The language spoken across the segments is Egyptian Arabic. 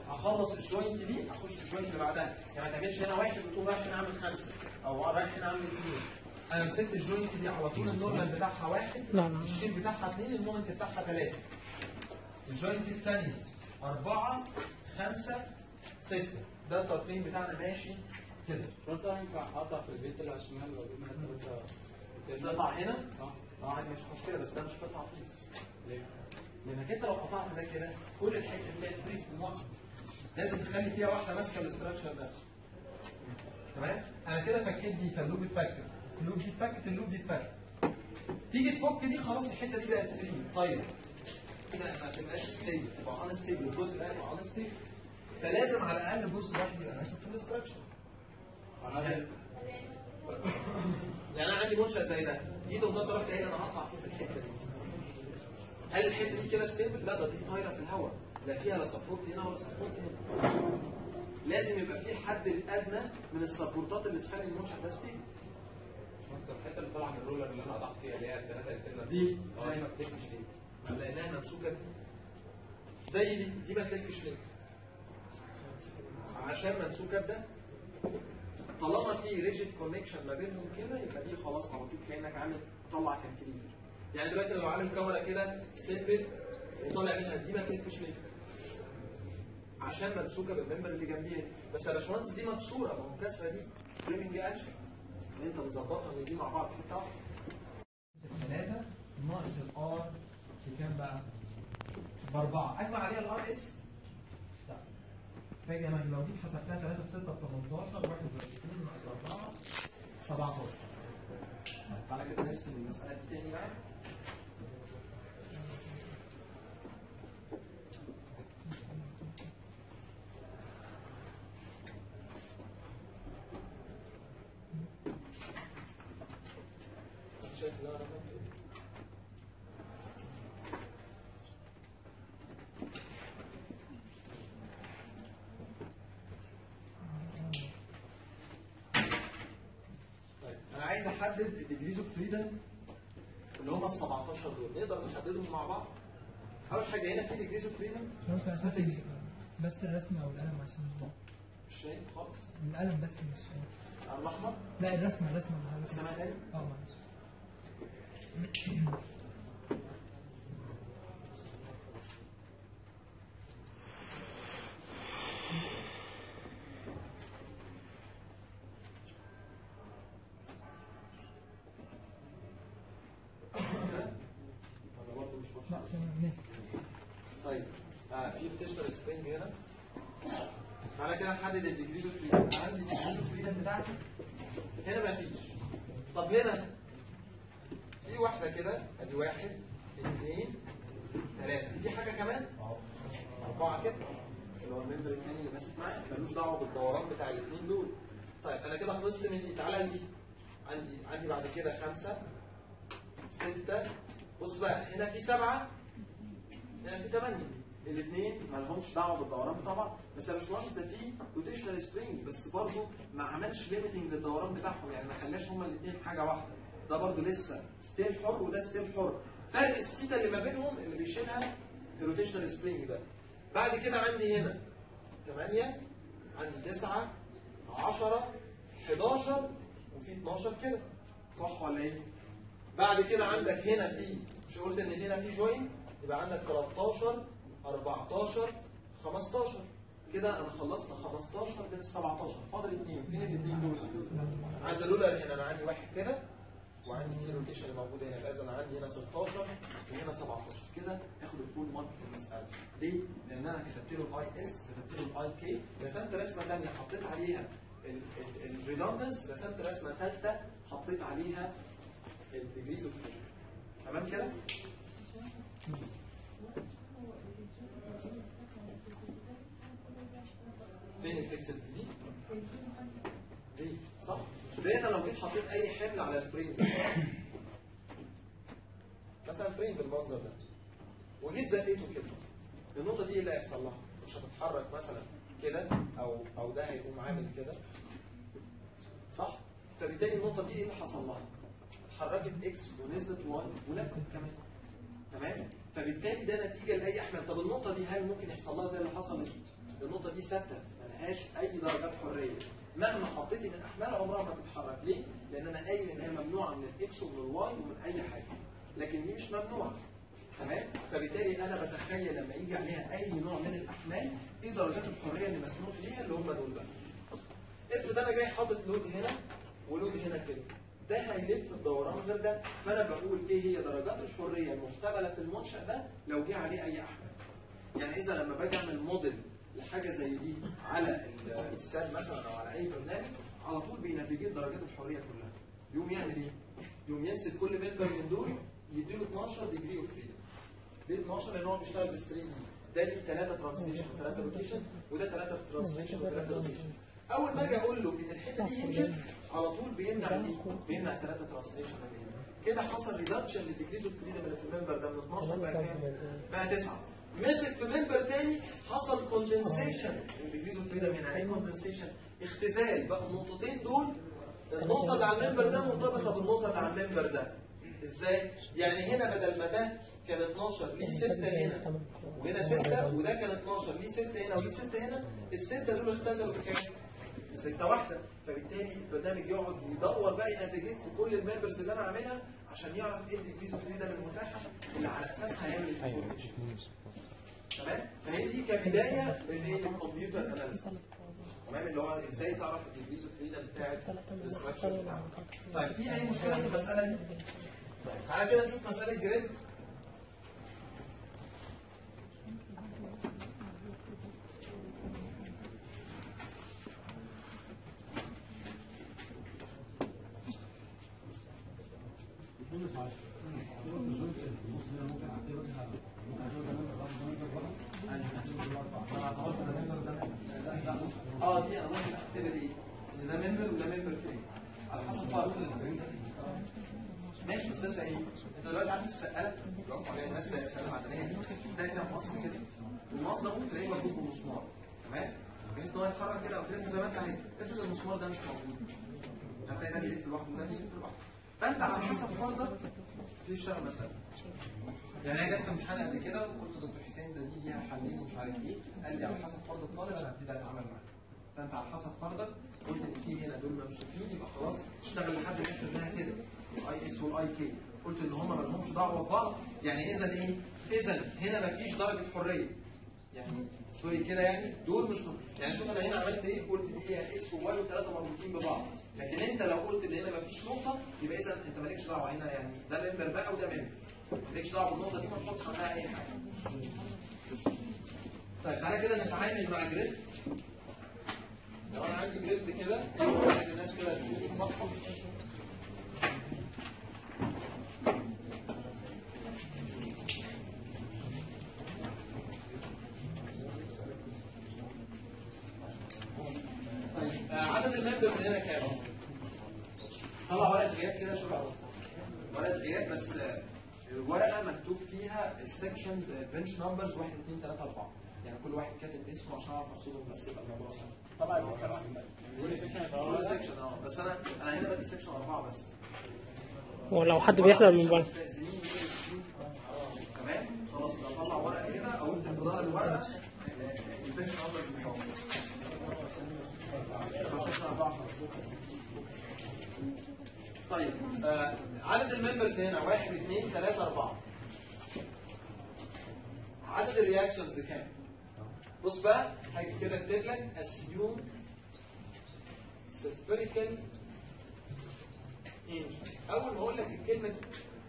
اخلص الجوينت دي اخش في الجوينت اللي بعدها يعني ما تعملش هنا واحد وتقوم رايح هنا اعمل خمسه او رايح هنا اعمل اثنين انا مسكت الجوينت دي على طول النورمال بتاعها واحد لا، لا. الشيل بتاعها اثنين المومنت بتاعها ثلاثه الجوينت الثانيه أربعة خمسة ستة ده الترقيم بتاعنا ماشي كده مثلا ينفع اقطع في البيت اللي على الشمال واجيب منها ثلاثة تقطع هنا اه اه عادي مش مشكلة بس ده مش قطع فيه ليه؟ لانك انت لو قطعت ده كده كل الحته دي بقت فري موقف لازم تخلي فيها واحده ماسكه الاستراكشر نفسه تمام انا كده فكيت دي فاللوب اتفك اللوب دي اتفكت اللوب دي اتفك تيجي تفك دي خلاص الحته دي بقت فري طيب كده ما تبقاش ستيبل تبقى ان ستيبل الجزء ده يبقى ان ستيبل فلازم على الاقل جزء واحد يبقى ماسك في الاستراكشر انا يعني انا عندي منشا زي ده جيت وقمت رحت قايل انا هقطع فيه في الحته دي هل الحته دي كده ستيبل؟ لا ده دي طايره في الهواء لا فيها لا سبورت هنا ولا سبورت هنا لازم يبقى فيه الحد الادنى من السبورتات اللي تخلي المنشا ده ستيبل مثلا الحته اللي طالعه من الرولر اللي انا قطعت فيها اللي هي الثلاثه التنة دي. اه دي ما بتفرقش ليه؟ لانها ممسوكه دي زي دي دي ما تلفش ليه عشان ممسوكه بده طالما في ريجيد كونكشن ما بينهم كده يبقى دي خلاص على طول كانك عامل طلع كانتليفر يعني دلوقتي لو عامل كاميرا كده سيمبل وطالع منها دي ما تلفش ليه عشان ممسوكه بالممبر اللي جنبيها دي بس يا باشمهندس دي مكسوره ما هو الكسره دي فريمنج اكشن انت مظبطها ان دي مع بعض حته واحده ثلاثة ناقص الار بكام بقى؟ بأربعة أجمع عليها الار اس؟ لا فاجي أنا لو جيت حسبتها 3 في 6 ب 18 21 ناقص 4 17 طيب تعالى كده نرسم المسألة دي تاني بقى شايف اللي أنا رسمته؟ طيب انا عايز احدد الديجريز اوف فريدم اللي هم ال 17 دول نقدر نحددهم مع بعض اول حاجه هنا في ديجريز اوف فريدم خلاص عشان في بس الرسم او القلم عشان مش ضاع. مش شايف خالص القلم بس مش شايف على الاحمر لا الرسم الرسم اللي حضرتك- سامع تاني اه معلش انا برضه مش لا ماشي تمام ماشي طيب آه في روتيشنال سبرينج هنا تعالى كده نحدد الديجريز اوف فريدم عندي الديجريز اوف فريدم بتاعتي هنا مفيش طب هنا في واحده كده ادي واحد اثنين ثلاثه في حاجه كمان اربعه كده اللي هو الممبر الثاني اللي ماسك معايا ملوش دعوه بالدوران بتاع الاثنين دول طيب انا كده خلصت من دي تعالى دي عندي عندي بعد كده خمسه سته بص بقى هنا في سبعه هنا في 8 الاثنين ما لهمش دعوه بالدوران طبعا بس يا باشمهندس ده في روتيشنال سبرينج بس برضه ما عملش ليميتنج للدوران بتاعهم يعني ما خلاش هما الاثنين حاجه واحده ده برضه لسه ستيل حر وده ستيل حر فرق السيتا اللي ما بينهم اللي بيشيلها الروتيشنال سبرينج ده بعد كده عندي هنا 8 عندي 9 10 11 وفي 12 كده صح ولا ايه؟ بعد كده عندك هنا في مش قلت ان هنا في جوين يبقى عندك 13 14 15 كده انا خلصت 15 من ال 17 فاضل اثنين فين الاثنين دول؟ عند لولا هنا انا عندي واحد كده وعندي في الروتيشن اللي موجود هنا يبقى اذا انا عندي هنا 16 وهنا 17 كده اخد الفول مارك في المساله ليه؟ لان انا كتبت له الاي اس كتبت له الاي كي رسمت رسمه ثانيه حطيت عليها الريدندنس رسمت رسمه ثالثه حطيت عليها الديجريز اوف فريدم تمام كده؟ فين الفيكسد دي؟ دي صح؟ ده انا لو جيت حطيت اي حمل على الفريم ده مثلا فريم بالمنظر ده وجيت زقيته كده النقطه دي ايه اللي هيحصل لها؟ مش هتتحرك مثلا كده او او ده هيقوم عامل كده صح؟ فبالتالي النقطه دي ايه اللي حصل لها؟ اتحركت اكس ونزلت واي ولفت كمان تمام؟ فبالتالي ده نتيجه لاي احمال طب النقطه دي هل ممكن يحصل لها زي اللي حصل النقطه دي ثابته ملهاش اي درجات حريه مهما حطيتي من احمال عمرها ما تتحرك ليه؟ لان انا قايل ان هي ممنوعه من الاكس ومن الواي ومن اي حاجه لكن دي مش ممنوعه تمام فبالتالي انا بتخيل لما يجي عليها اي نوع من الاحمال ايه درجات الحريه اللي مسموح ليها اللي هم دول بقى افرض انا جاي حاطط لود هنا ولود هنا كده ده هيلف الدوران غير ده فانا بقول ايه هي درجات الحريه المحتمله في المنشا ده لو جه عليه اي احمال يعني اذا لما باجي اعمل موديل لحاجه زي دي على ال- الساد مثلا او على اي برنامج على طول بينافيجيت درجات الحريه كلها يقوم يعمل ايه؟ يقوم يمسك كل ممبر من دول يديله 12 ديجري اوف فريدم ليه 12 لان هو بيشتغل بال 3 دي ده ليه ثلاثه ترانسليشن وثلاثه روتيشن وده ثلاثه ترانسليشن وثلاثه روتيشن اول ما اجي اقول له ان الحته دي هنجد على طول بيمنع دي بيمنع ثلاثه ترانسليشن كده حصل ريدكشن للديجريز اوف فريدم اللي في الممبر ده من 12 بقى كام؟ بقى 9 مسك في ممبر تاني حصل كوندنسيشن الديجريز اوف فريدم يعني ايه كوندنسيشن؟ اختزال بقى النقطتين دول النقطه اللي على الممبر ده مرتبطه بالنقطه اللي على الممبر ده ازاي؟ يعني هنا بدل ما ده كان 12 ليه 6 هنا وهنا 6 وده كان 12 ليه 6 هنا وليه 6 هنا الستة دول اختزلوا في كام؟ في ستة واحدة فبالتالي البرنامج يقعد يدور بقى ينافيجيت في كل الممبرز اللي انا عاملها عشان يعرف ايه الديجريز اوف فريدم المتاحه اللي على اساسها هيعمل الكونفيجن تمام فهي دي كبدايه للايه الكمبيوتر اناليسيس تمام اللي هو ازاي تعرف الديجريز اوف فريدم بتاعت الاستراكشر بتاعك طيب في اي مشكله في المساله دي؟ طيب تعالى كده نشوف مساله جريد اه دي انا ممكن اعتبر ايه؟ ان ده ممبر وده ممبر تاني على حسب فرق ماشي بس انت ايه؟ انت دلوقتي عارف السقاله بيقف عليها الناس زي السقاله المعدنيه دي تلاقي فيها مقص كده المقص ده ممكن تلاقيه مربوط بمسمار تمام؟ بحيث ان هو يتحرك كده او تلف زي ما انت عايز افرض المسمار ده مش موجود هتلاقي ده بيلف لوحده وده بيلف لوحده فانت على حسب فرضك تشتغل مثلا يعني انا جت في امتحان قبل كده وقلت لدكتور حسين ده دي ليها حلين ومش عارف ايه قال لي على حسب فرض الطالب انا هبتدي اتعامل معاه فانت على حسب فرضك قلت ان في هنا دول ممسوكين يبقى خلاص تشتغل لحد ما يحصل منها كده الاي اس والاي كي قلت ان هم ما لهمش دعوه ببعض يعني اذا ايه؟ اذا هنا ما فيش درجه حريه يعني سوري كده يعني دول مش يعني شوف انا هنا عملت ايه قلت دي هي اكس وواي وثلاثه مربوطين ببعض لكن انت لو قلت ان هنا ما فيش نقطه يبقى اذا انت مالكش دعوه هنا يعني ده ممبر بقى وده ممبر مالكش دعوه بالنقطه دي ما تحطش عليها اي حاجه طيب تعالى كده نتعامل مع جريد لو انا عندي جريد كده عايز الناس كده تشوف تصحصح طيب آه، عدد الممبرز هنا كام؟ طلع ورقه غياب كده شبه ورقه غياب بس آه، الورقه مكتوب فيها السكشنز بنش نمبرز 1 2 3 4 يعني كل واحد كاتب اسمه عشان اعرف ارصدهم بس يبقى الموضوع سهل طبعا الفكره كل سكشن اه بس انا انا هنا بدي سكشن اربعه بس ولو حد بيحضر من بره مستأذنين مستأذنين. تمام خلاص لو طلع ورقه كده او انت في ظهر الورقه البنش نمبرز بتاعه يبقى سكشن اربعه خلاص طيب آه عدد الممبرز هنا واحد اثنين ثلاثة أربعة عدد الرياكشنز كام؟ بص بقى هاجي كده اكتب لك assume spherical hinges أول ما أقول لك الكلمة دي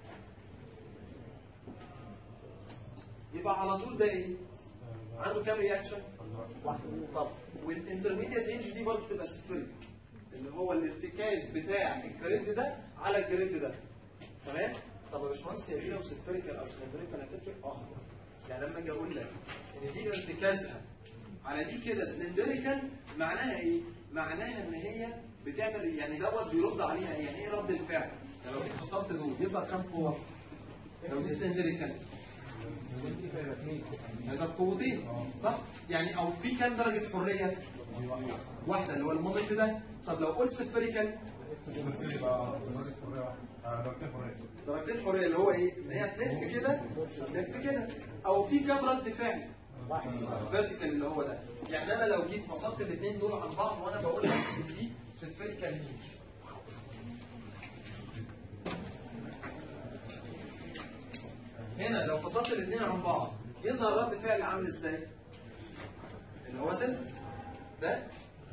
يبقى على طول ده إيه؟ عنده كام رياكشن؟ واحد طب والانترميديت رينج دي برضه بتبقى سفريك اللي هو الارتكاز بتاع الجريد ده على الجريد ده تمام؟ طب يا باشمهندس هي دي لو سفريكال او سلندريكال هتفرق؟ اه هتفرق. يعني لما اجي اقول لك ان دي ارتكازها على دي كده سلندريكال معناها ايه؟ معناها ان هي بتعمل يعني دوت بيرد عليها إيه؟ يعني ايه رد الفعل؟ يعني لو جيت فصلت دول يظهر كام قوه؟ لو دي سلندريكال هذا قوتين صح؟ يعني او في كام درجه حريه؟ واحده اللي هو المومنت ده طب لو قلت سفريكال درجتين حريه اللي هو ايه؟ ان هي تلف كده تلف كده او في كام رد فعل؟ فيرتيكال اللي هو ده يعني انا لو جيت فصلت الاثنين دول عن بعض وانا بقول لك إن دي سفيريكال هينج هنا لو فصلت الاثنين عن بعض يظهر رد فعل عامل ازاي؟ اللي هو زد ده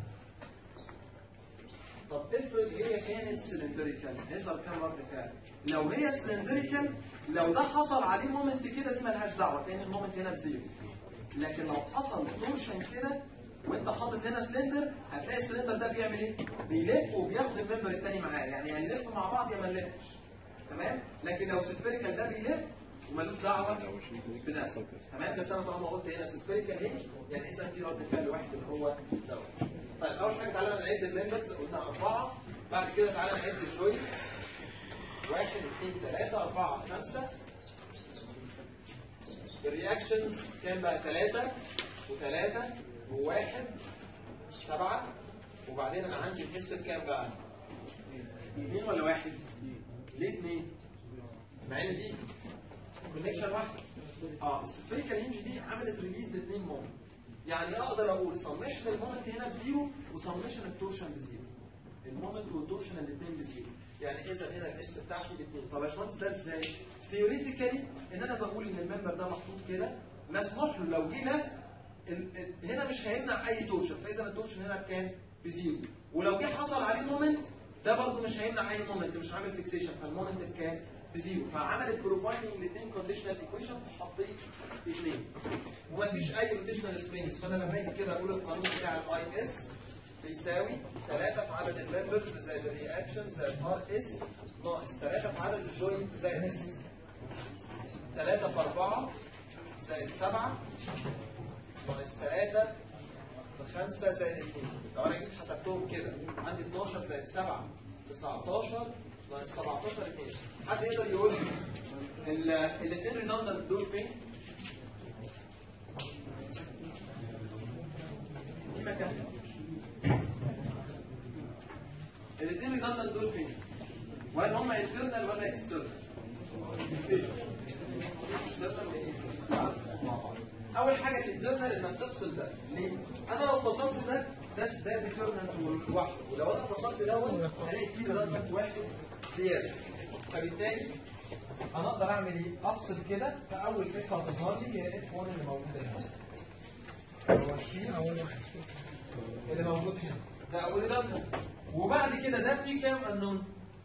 طب افرض هي كانت سلندريكال هيظهر كام رد فعل؟ لو هي سلندريكال لو ده حصل عليه مومنت كده دي ملهاش دعوه كان المومنت هنا بزيرو لكن لو حصل تورشن كده وانت حاطط هنا سلندر هتلاقي السلندر ده بيعمل ايه؟ بيلف وبياخد الممبر الثاني معاه يعني يا نلف مع بعض يا ما نلفش تمام؟ لكن لو سفيريكال ده بيلف ومالوش دعوه بده تمام بس انا طالما قلت هنا سفيريكال هينج يعني اذا في رد فعل واحد اللي هو دوت طيب اول حاجه تعالى نعد الممبرز قلنا اربعه بعد كده تعالى نعد الجوينتس واحد اثنين ثلاثه اربعه خمسه الرياكشنز كام بقى ثلاثه وثلاثه وواحد سبعه وبعدين انا عندي الحس بكام بقى؟ اثنين ولا واحد؟ ليه اثنين؟ مع ان دي كونكشن واحد اه السفيريكال هينج دي عملت ريليز لاثنين مومنت يعني اقدر اقول سمشن المومنت هنا بزيرو وسمشن التورشن بزيرو المومنت والتورشن الاثنين بزيرو يعني اذا هنا الاس بتاعتي باثنين طب يا باشمهندس ده ازاي؟ ثيوريتيكالي ان انا بقول ان الممبر ده محطوط كده مسموح له لو جه لف ال- ال- هنا مش هيمنع اي تورشن فاذا التورشن هنا بكام؟ بزيرو ولو جه حصل عليه مومنت ده برضه مش هيمنع اي مومنت مش عامل فيكسيشن فالمومنت بكام؟ بزيرو فعملت بروفايلنج الاثنين كونديشنال ايكويشن فحطيت اثنين ومفيش اي روتيشنال سبرينجز فانا لما اجي كده اقول القانون بتاع الاي اس بيساوي 3 في عدد الممبرز زائد الرياكشن زائد ار اس ناقص 3 في عدد الجوينت زائد اس 3 في 4 زائد 7 ناقص 3 في 5 زائد 2 لو انا جيت حسبتهم كده عندي 12 زائد 7 19 ناقص 17 2 حد يقدر يقول لي الاثنين ريدندنت دول فين؟ في مكان الاثنين ريدندنت دول فين؟ وهل هم انترنال ولا اكسترنال؟ اول حاجه الانترنال انك تفصل ده ليه؟ انا لو فصلت ده ده ده ديترمنت لوحده ولو انا فصلت دوت هلاقي فيه ريدندنت واحد زياده فبالتالي انا اقدر اعمل ايه؟ افصل كده فاول فكره هتظهر لي هي اف 1 اللي موجوده هنا هو الشيء اول واحد اللي موجود هنا ده اول ريدندنت وبعد كده ده فيه كام انون؟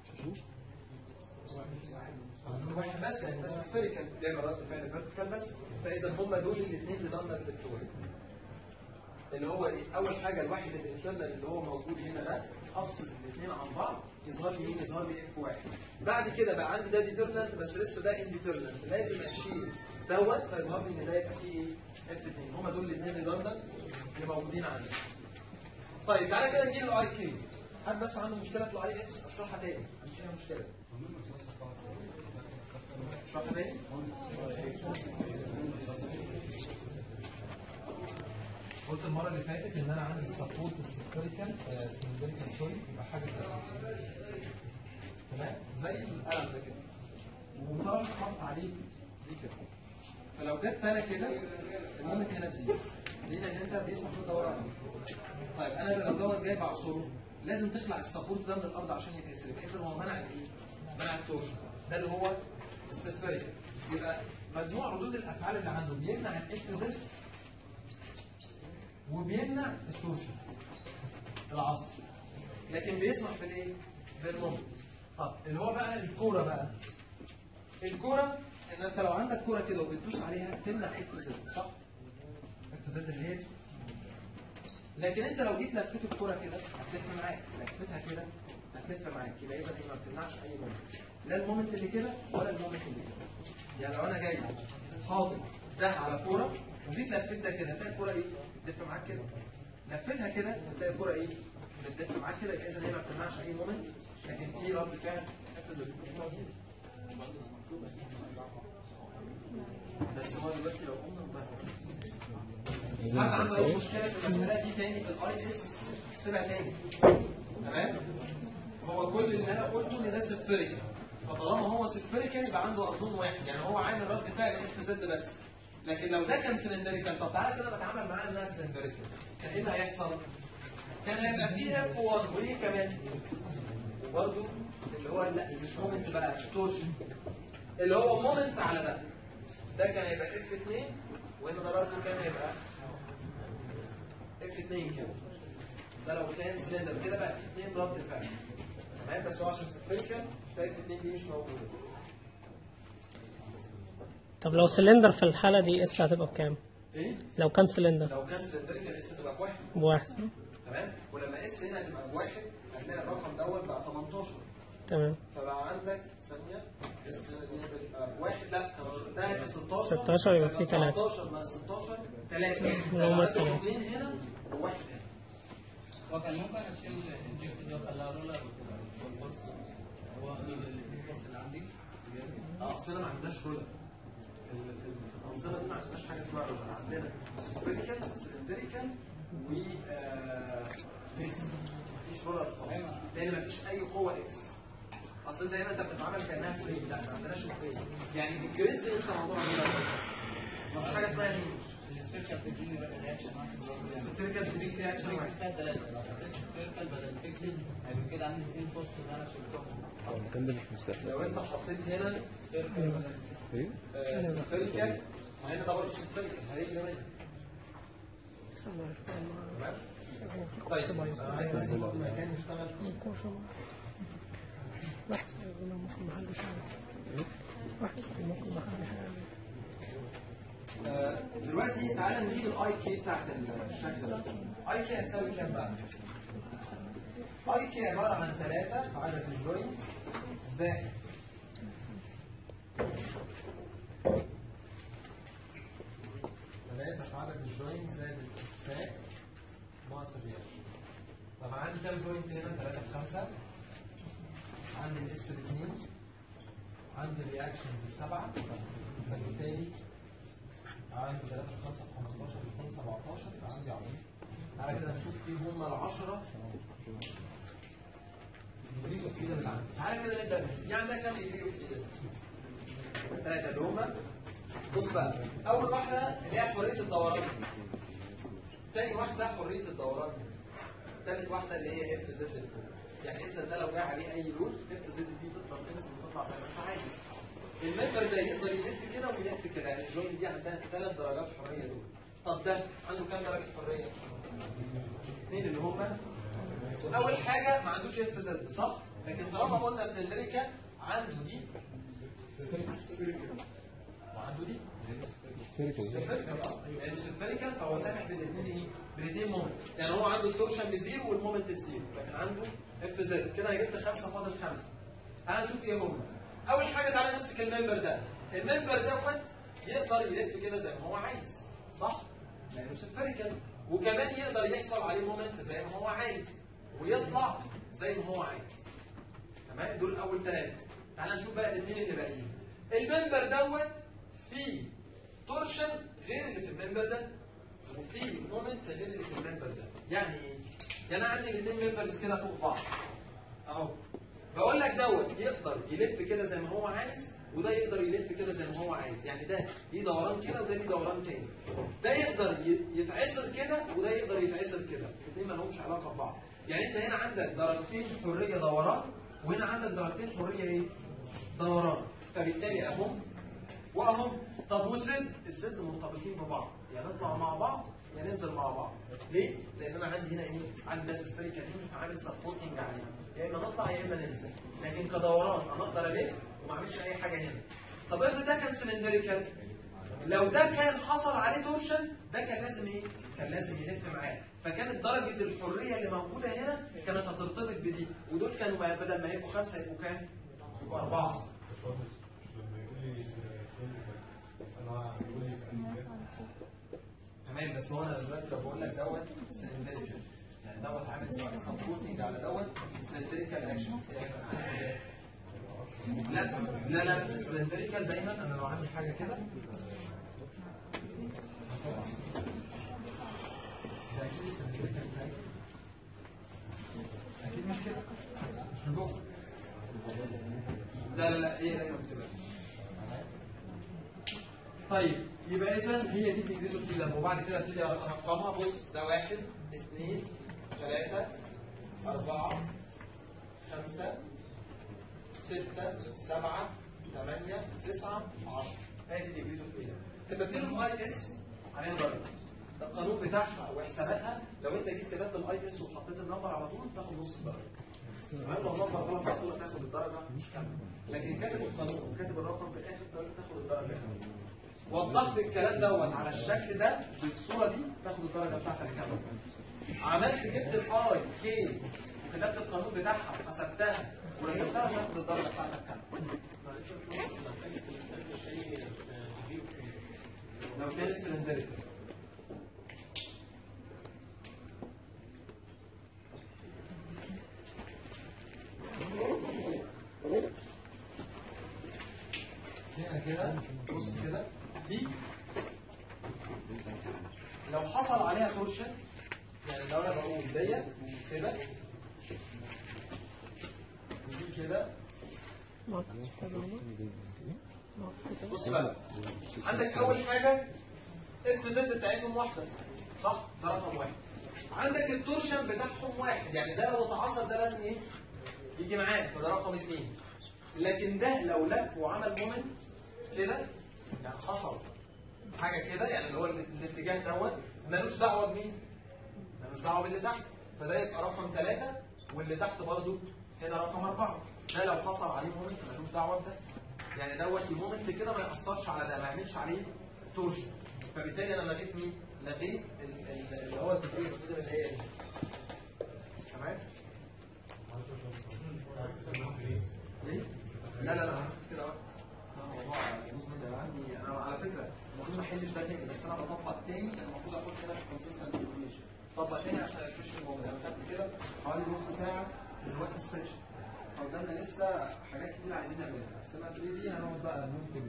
قانون واحد بس لان بس فيريكال دايما رد فعل فيرتيكال بس فاذا هم دول الاثنين ريدندنت بتوعي اللي هو ايه؟ اول حاجه الواحد الانترنال اللي هو موجود هنا ده افصل الاثنين عن بعض يظهر لي مين؟ يظهر لي اف واحد بعد كده بقى عندي ده ديترننت بس لسه ده انديترننت لازم اشيل دوت فيظهر لي ان ده يبقى فيه اف 2 هم دول الاثنين ريدندنت اللي موجودين عندي طيب تعالى كده نجي للاي كيو حد بس عنده مشكله في الاي اس اشرحها تاني ما عنديش اي مشكله اشرحها تاني قلت المره اللي فاتت ان انا عندي السبورت السفيريكال سيمبليكال سوري يبقى حاجه كده تمام زي القلم ده كده ومجرد حط عليه دي كده فلو جت تاني كده المومنت هنا بزيرو ليه؟ لان انت بيسمح له دورة عليه. طيب انا لو دوت جاي بعصره لازم تخلع السبورت ده من الارض عشان يتكسر يبقى اذا هو منع الايه؟ منع التورشن ده اللي هو السفيريكال يبقى مجموع ردود الافعال اللي عنده بيمنع الاف زد وبيمنع التورشن العصر لكن بيسمح بالايه؟ بالمومنت طب اللي هو بقى الكوره بقى الكوره ان انت لو عندك كوره كده وبتدوس عليها تمنع اف زد صح؟ اف زد اللي هي دي. لكن انت لو جيت لفيت الكوره كده هتلف معاك لفتها كده هتلف معاك يبقى اذا هي ما بتمنعش اي مومنت لا المومنت اللي كده ولا المومنت اللي كده يعني لو انا جاي حاطط ده على كوره وجيت لفيت ده كده هتلاقي الكوره ايه؟ بتلف معاك كده لفيتها كده هتلاقي الكوره ايه؟ بتلف معاك كده يبقى اذا هي ما بتمنعش اي مومنت لكن في رد فعل اف زد بس هو دلوقتي لو قمنا نضيع حد عنده اي مشكله في المساله دي تاني في الاي اس سيبها تاني تمام هو كل اللي انا قلته ان ده سفيريكال فطالما هو سفيريكال يبقى عنده قانون واحد يعني هو عامل رد فعل اف زد بس لكن لو ده كان سلندريكال طب تعالى كده بتعامل معاه انها سلندريكال كان ايه اللي هيحصل؟ كان هيبقى فيه اف 1 وايه كمان؟ وبرده اللي هو لا مش مومنت بقى تورشن اللي هو مومنت على ده ده كان هيبقى اف 2 وهنا ده برضه كان هيبقى اف 2 كده ده لو كان سلندر كده بقى في اثنين رد فعل تمام بس هو عشان سفريكال فاف 2 دي مش موجوده طب لو سلندر في الحالة دي اس هتبقى بكام؟ ايه؟ لو كان سلندر لو كان سلندريكال لسه تبقى بواحد بواحد صح؟ تمام ولما اس هنا هتبقى بواحد هتلاقي الرقم دوت بقى 18 تمام فبقى عندك ثانية اس هنا دي هتبقى بواحد لا ده هيبقى 16 16 يبقى في تلاتة. 19 مع 16 3 اللي هما التلاتة. اثنين هنا وواحد هنا وكان ممكن اشيل الانجكس دي واخليها رولر والبوس هو البوس اللي عندي اه اصل ما عندناش رولر في ال- في ال- في الانظمه دي ما عندناش حاجه اسمها رولر عندنا سفيريكال سلندريكال و آه، فيكس مفيش رولر خالص لان مفيش اي قوه اكس اصل انت هنا انت بتتعامل كانها فريم لا ما عندناش فريم يعني الجريدز انسى موضوع الرولر مفيش حاجه اسمها هينج السبيشال بتديني رياكشن واحد برضه يعني السفيريكال فيكس رياكشن فيكس واحد فيها ثلاثة لو حطيت سبيركل بدل فيكسل هيبقى كده عندي اثنين بوست اللي انا شلتهم المكان ده مش مستاهل لو انت حطيت هنا سبيركل بدل ايه؟ آه، سفيريكال ما هنا ده برضه سفيريكال هيجي هنا تمام طيب انا عايز بس ناخد مكان نشتغل فيه آه، دلوقتي تعالى نجيب الاي كي بتاعت الشكل ده اي كي هتساوي كام بقى؟ اي كي عباره عن 3 في عدد الجوينت زائد ثلاثة في عدد الجوينت زائد الساك ناقص الرياكشن طب عندي كام جوينت هنا؟ 3 في 5 عندي الاس باثنين عندي الرياكشنز بسبعة فبالتالي عندي 3 في 5 في 15 2 17 عندي 10 تعالى كده نشوف ايه هم ال 10 ديجريز اوف فريدم اللي عندي تعالى كده نبدا بيه. يعني ده كام ديجري اوف فريدم؟ ثلاثة اللي هم بص بقى أول واحدة اللي هي حرية الدوران دي تاني واحدة حرية الدوران دي تالت واحدة اللي هي اف زد لفوق يعني إذا ده لو جه عليه أي لود اف زد دي تقدر تنزل وتطلع زي ما أنت عايز الممبر ده يقدر يلف كده ويلف كده يعني الجوين دي عندها ثلاث درجات حرية دول طب ده عنده كام درجة حرية؟ اثنين اللي هم أول حاجة ما عندوش اف زد صح؟ لكن طالما قلنا سلندريكا عنده دي وعنده دي سفيريكال اه يعني سفيريكال فهو سامح بين الاثنين ايه؟ بين الاثنين مومنت يعني هو عنده التورشن بزيرو والمومنت بزيرو لكن عنده اف زد كده انا جبت خمسه فاضل خمسه تعالى نشوف ايه هم اول حاجه تعالى نمسك الممبر ده الممبر دوت يقدر يلف كده زي ما هو عايز صح؟ لانه سفيريكال وكمان يقدر يحصل عليه مومنت زي ما هو عايز ويطلع زي ما هو عايز تمام دول اول ثلاثه تعال نشوف بقى الاثنين اللي باقيين الممبر دوت فيه تورشن غير اللي في الممبر ده وفيه مومنت غير اللي في الممبر ده يعني ايه يعني انا عندي الاثنين ممبرز كده فوق بعض اهو بقول لك دوت يقدر يلف كده زي ما هو عايز وده يقدر يلف كده زي ما هو عايز يعني ده ليه دوران كده وده ليه دوران تاني ده يقدر ي- يتعصر كده وده يقدر يتعصر كده الاثنين ما لهمش علاقه ببعض يعني انت هنا عندك درجتين حريه دوران وهنا عندك درجتين حريه ايه دوران فبالتالي اهم واهم طب والزد الزد مرتبطين ببعض يعني نطلع مع بعض يا ننزل مع بعض ليه؟ لان انا عندي هنا ايه؟ عندي ناس الفريق كريم فعامل سبورتنج عليه يا اما نطلع يا اما ننزل لكن كدوران انا اقدر الف وما اعملش اي حاجه هنا طب افرض ده كان سلندريكال لو ده كان حصل عليه تورشن ده كان لازم ايه؟ كان لازم يلف معاه فكانت درجه الحريه اللي موجوده هنا كانت هترتبط بدي ودول كانوا بقى بدل ما يبقوا خمسه يبقوا كام؟ يبقوا اربعه تمام بس هو انا دلوقتي لو بقول لك دوت سلندريكال يعني دوت عامل سبورتنج على دوت سلندريكال اكشن لا لا لا السلندريكال دايما انا لو عندي حاجه كده ده اكيد السلندريكال بتاعي. اكيد مش كده مش من جوه لا لا لا هي دايما بتبقى طيب يبقى اذا هي دي ديجريز اوف فريدم وبعد كده ابتدي ارقمها بص ده واحد اثنين ثلاثة أربعة خمسة ستة سبعة ثمانية تسعة عشرة هي دي ديجريز اوف فريدم كتبت لهم اي اس عليها درجة القانون بتاعها وحساباتها لو انت جيت كتبت الاي اس وحطيت النمبر على طول تاخد نص الدرجة تمام لو النمبر غلط على طول هتاخد الدرجة مش كاملة لكن كاتب القانون وكاتب الرقم في الاخر تاخد الدرجة كاملة وضحت الكلام دوت على الشكل ده بالصوره دي تاخد الدرجه بتاعتك كامله عملت جبت الاي كي وكتبت القانون بتاعها وحسبتها ورسمتها تاخد الدرجه بتاعتك كامله لو كانت سلندريكال هنا كده بص كده دي لو حصل عليها تورشن يعني لو انا بقول ديت كده ودي كده بص بقى عندك اول حاجه اف زد بتاعتهم واحده صح ده رقم واحد عندك التورشن بتاعهم واحد يعني ده لو اتعصر ده لازم ايه يجي معاك فده رقم اثنين لكن ده لو لف وعمل مومنت كده يعني حصل حاجه كده يعني اللي هو الاتجاه دوت ملوش دعوه بمين؟ ملوش دعوه باللي تحت فده يبقى رقم ثلاثه واللي تحت برضو هنا رقم اربعه ده لو حصل عليه مومنت ملوش دعوه بده يعني دوت المومنت كده ما ياثرش على ده ما يعملش عليه تورشن فبالتالي انا لغيت مين؟ لغيت ال- ال- اللي هو التكوين الفيديو اللي هي دي تمام؟ ليه؟ لا لا لا أنا كده أهو. أنا موضوع الفلوس ده عندي انا على فكره المفروض ما احلش ده تاني بس انا بطبق تاني انا المفروض اخش هنا في الكونسيستنت انفورميشن طبق تاني عشان افش الموضوع انا خدت كده حوالي نص ساعه من وقت السكشن فقدامنا لسه حاجات كتير عايزين نعملها بس انا 3 دي هنقعد بقى اليوم كله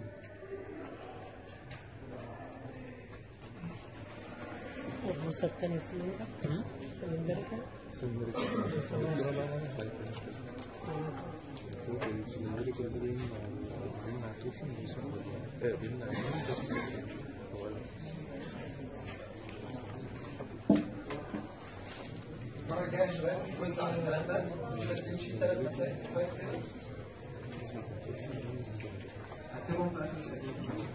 الرصة التانية سلندر سلندريكال المره الجايه يا شباب كويس على الكلام ده بس نمشي ثلاث مسائل كفايه كده هكتبهم في اخر السكين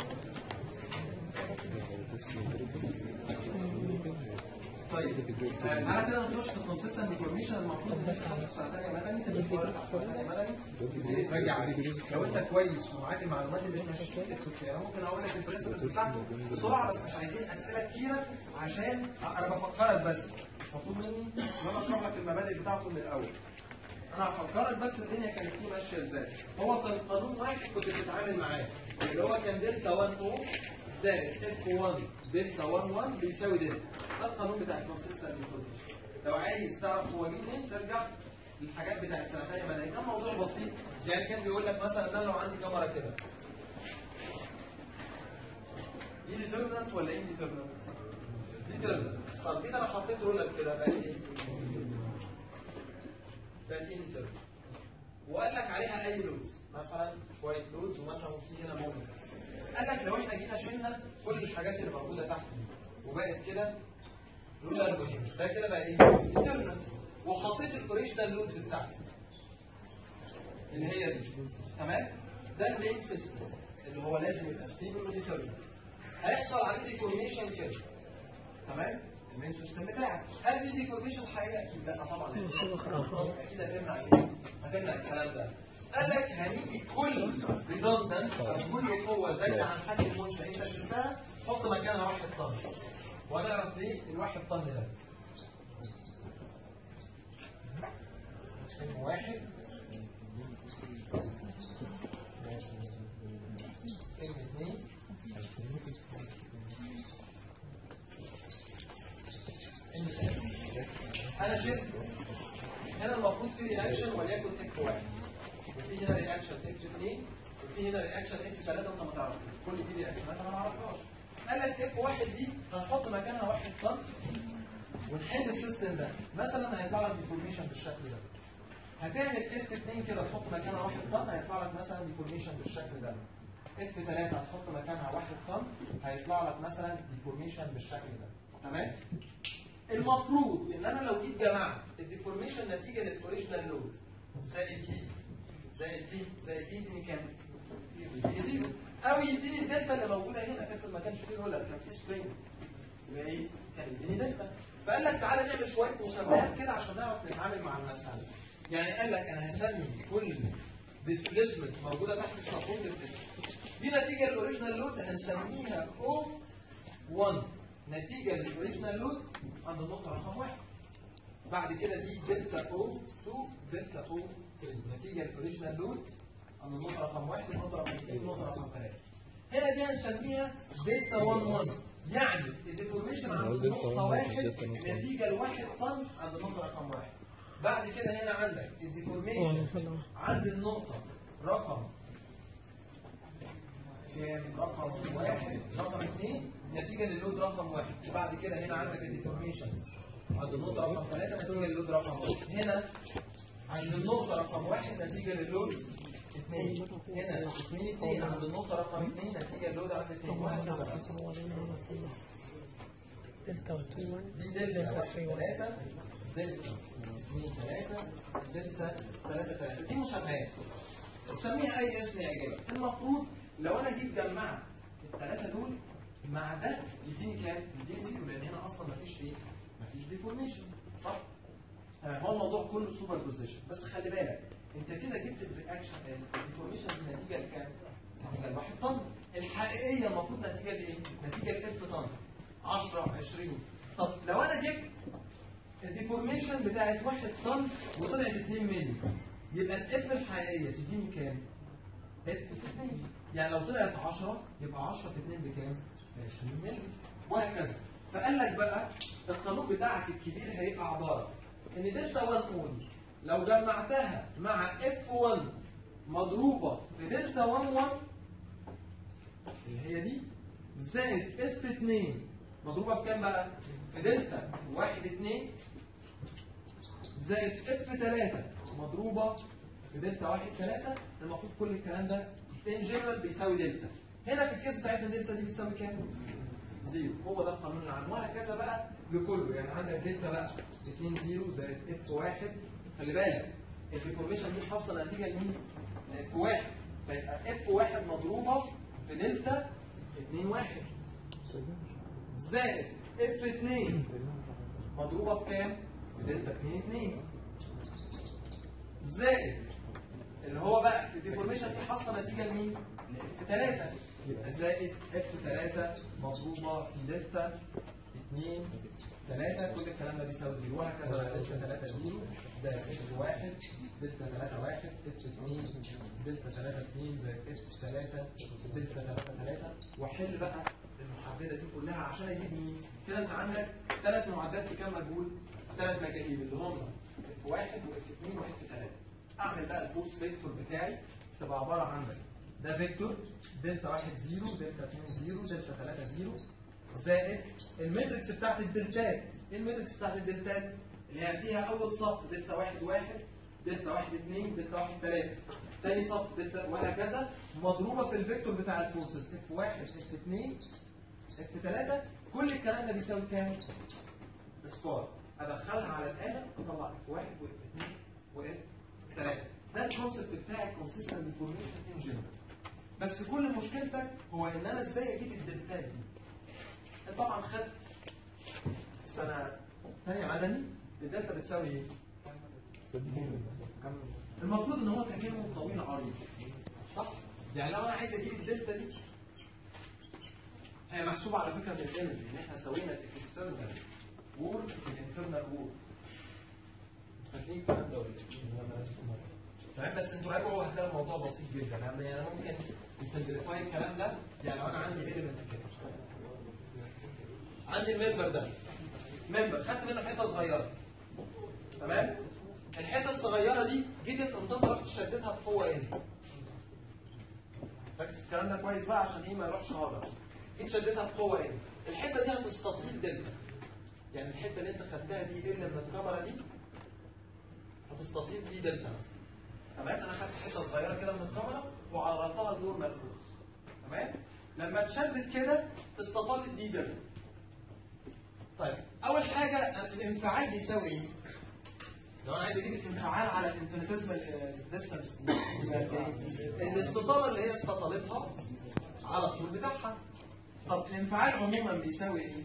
طيب آه، تعالى كده نخش في الكونسيستنت ديفورميشن المفروض ان انت تاخد في سنه ثانيه مدني تبقى في سنه ثانيه مدني تبتدي تراجع عليه لو انت كويس ومعاك المعلومات اللي احنا اتس اوكي انا ممكن اقول لك البرنسبلز بتاعته بسرعه بس مش عايزين اسئله كتيره عشان انا بفكرك بس مش مطلوب مني ان انا اشرح لك المبادئ بتاعته من الاول انا هفكرك بس الدنيا كانت فيه ماشيه ازاي هو كان قانون واحد كنت بتتعامل معاه اللي هو كان دلتا 1 او زائد اف 1 دلتا 1 1 بيساوي دلتا ده القانون بتاع الكونسيستنت انفورميشن لو عايز تعرف هو جه منين ترجع للحاجات بتاعت سنه ثانيه مدني كان موضوع بسيط يعني كان بيقول لك مثلا انا لو عندي كاميرا كده دي ديترمنت ولا ايه ديترمنت؟ ديترمنت طب كده انا حطيت رولر كده بقى ايه؟ بقت انتر وقال لك عليها اي لودز مثلا شويه لودز ومثلا في هنا مومنت قال لك لو احنا جينا شلنا كل الحاجات اللي موجوده تحت دي وبقت كده رولر وهيمز ده كده بقى ايه؟ ديترمنت وحطيت الاوريجينال لودز بتاعتي اللي هي دي تمام؟ ده المين سيستم اللي هو لازم يبقى ستيبل وديترمنت هيحصل عليه ديفورميشن كده تمام؟ المين سيستم بتاعك هل في ديفورميشن حقيقي؟ اكيد لا طبعا لا. اكيد هتمنع ايه؟ هتمنع الكلام ده قال لك هنيجي كل ريدندنت او كل قوه زايده عن حد المنشا انت شلتها حط مكانها واحد طن وهنعرف ليه الواحد طن ده واحد اثنين انا شلت هنا المفروض في رياكشن وليكن اف واحد وفي هنا رياكشن اف 2 وفي هنا رياكشن اف 3 انت ما تعرفوش كل دي رياكشنات انا ما اعرفهاش قال لك اف واحد دي هنحط مكانها واحد طن ونحل السيستم ده مثلا هيطلع لك ديفورميشن بالشكل ده هتعمل اف 2 كده تحط مكانها واحد طن هيطلع لك مثلا ديفورميشن بالشكل ده اف 3 هتحط مكانها 1 طن هيطلع لك مثلا ديفورميشن بالشكل ده تمام المفروض ان انا لو جيت جمعت الديفورميشن نتيجه للاوريجينال لود زائد دي زائد دي زائد دي يديني كام؟ يديني زيرو او يديني الدلتا اللي موجوده هنا افرض ما كانش فيه رولر كان فيه سبرينج يبقى ايه؟ كان يديني دلتا فقال لك تعالى نعمل شويه مسميات كده عشان نعرف نتعامل مع المساله يعني قال لك انا هسمي كل ديسبيسمنت موجوده تحت السبورت ديسك دي نتيجه للاوريجينال لود هنسميها او 1 نتيجه للاوريجينال لود عند النقطه رقم واحد بعد كده دي دلتا او 2 دلتا او 3 نتيجه للاوريجينال لود عند النقطه رقم واحد النقطه رقم 2 النقطه رقم 3 هنا دي هنسميها دلتا 1 1 يعني الديفورميشن عند النقطه واحد نتيجه لواحد طن عند النقطه رقم واحد بعد كده هنا عندك الديفورميشن عند النقطه رقم كام رقم واحد رقم اثنين نتيجة للود رقم واحد بعد كده هنا عندك الديفورميشن عند النقطة رقم ثلاثة نتيجة للود رقم واحد هنا عند النقطة رقم واحد نتيجة للود اثنين هنا اثنين اثنين عند النقطة رقم اثنين نتيجة للود عند اثنين وهكذا دلتا 2 1 دي دلتا واحد ثلاثة دلتا اثنين ثلاثة دلتا ثلاثة ثلاثة دي مسميات سميها أي اسم يعجبك المفروض لو أنا جيت جمعت الثلاثة دول مع ده يديني كام؟ يديني زيرو لأن هنا أصلا مفيش إيه؟ مفيش ديفورميشن صح؟ آه، هو الموضوع كله سوبر بوزيشن بس خلي بالك أنت كده جبت الرياكشن الديفورميشن دي نتيجة لكام؟ نتيجة لواحد طن الحقيقية المفروض نتيجة لإيه؟ نتيجة لإف طن 10 20 طب لو أنا جبت الديفورميشن بتاعت 1 طن وطلعت 2 مللي يبقى الاف الحقيقيه تديني كام؟ اف في 2 يعني لو طلعت 10 يبقى 10 في 2 بكام؟ ب 20 مللي وهكذا فقال لك بقى القانون بتاعك الكبير هيبقى عباره ان دلتا 1 اول لو جمعتها مع اف 1 مضروبه في دلتا 1 1 اللي هي دي زائد اف 2 مضروبه في كام بقى؟ في دلتا 1 2 زائد اف 3 مضروبه في دلتا 1 3 المفروض كل الكلام ده ان جنرال بيساوي دلتا هنا في الكيس بتاعتنا دلتا دي بتساوي كام؟ زيرو هو ده القانون العام وهكذا بقى لكله يعني عندك دلتا بقى 2 0 زائد اف 1 خلي بالك الديفورميشن دي حاصله نتيجه لمين؟ اف 1 فيبقى اف 1 مضروبه في دلتا 2 1 زائد اف 2 مضروبه في كام؟ في دلتا 2 2 زائد اللي هو بقى الديفورميشن دي حاصله نتيجه لمين؟ لاف 3 يبقى زائد اف 3 مضروبه في دلتا 2 3 كل الكلام ده بيساوي زيرو وهكذا بقى دلتا 3 0 زائد اف 1 دلتا 3 1 اف 2 دلتا 3 2 زائد اف 3 دلتا 3 3 واحل بقى المحدده دي كلها عشان اجيب مين؟ كده انت عندك ثلاث معدات في كام مجهول؟ ثلاث مجاهيل اللي هم اف 1 واف 2 واف 3 اعمل بقى الفورس فيكتور بتاعي تبقى عباره عن ده ده فيكتور دلتا 1 0 دلتا 2 0 دلتا 3 0 زائد الماتريكس بتاعت الدلتات ايه الماتريكس بتاعت الدلتات اللي هي فيها اول صف دلتا 1 1 دلتا 1 2 دلتا 1 3 تاني صف دلتا وهكذا مضروبه في الفيكتور بتاع الفورسز اف 1 اف 2 اف 3 كل الكلام ده بيساوي كام؟ سكور ادخلها على الاله اطلع اف 1 واف 2 واف 3 ده الكونسيبت بتاع الكونسيستنت ديفورميشن ان جنرال بس كل مشكلتك هو ان انا ازاي اجيب الدلتات دي انت طبعا خدت سنه ثانيه مدني الدلتا بتساوي ايه؟ المفروض ان هو تكامل طويل عريض صح؟ يعني لو انا عايز اجيب الدلتا دي هي محسوبه على فكره من الانرجي ان احنا سوينا الاكسترنال وول الانترنال وول فاكرين الكلام ده ولا ايه؟ تمام بس انتوا راجعوا هتلاقوا الموضوع بسيط جدا يعني انا ممكن نسمبليفاي الكلام ده يعني لو انا عندي ايليمنت كده عندي الممبر ده ممبر خدت منه حته صغيره تمام الحته الصغيره دي جيت قمت انت رحت شدتها بقوه ان ركز في الكلام ده كويس بقى عشان ايه ما يروحش هدر جيت شدتها بقوه ان الحته دي هتستطيل دلتا يعني الحته اللي انت خدتها دي ال من الكاميرا دي هتستطيل دي دلتا مثلا تمام انا خدت حته صغيره كده من الكاميرا وعرضتها النورمال فورس تمام لما اتشدت كده استطالت دي دل طيب اول حاجه الانفعال بيساوي ايه؟ لو انا عايز اجيب الانفعال على الانفينيتيزمال ديستانس الاستطاله اللي هي استطالتها على الطول بتاعها طب الانفعال عموما بيساوي ايه؟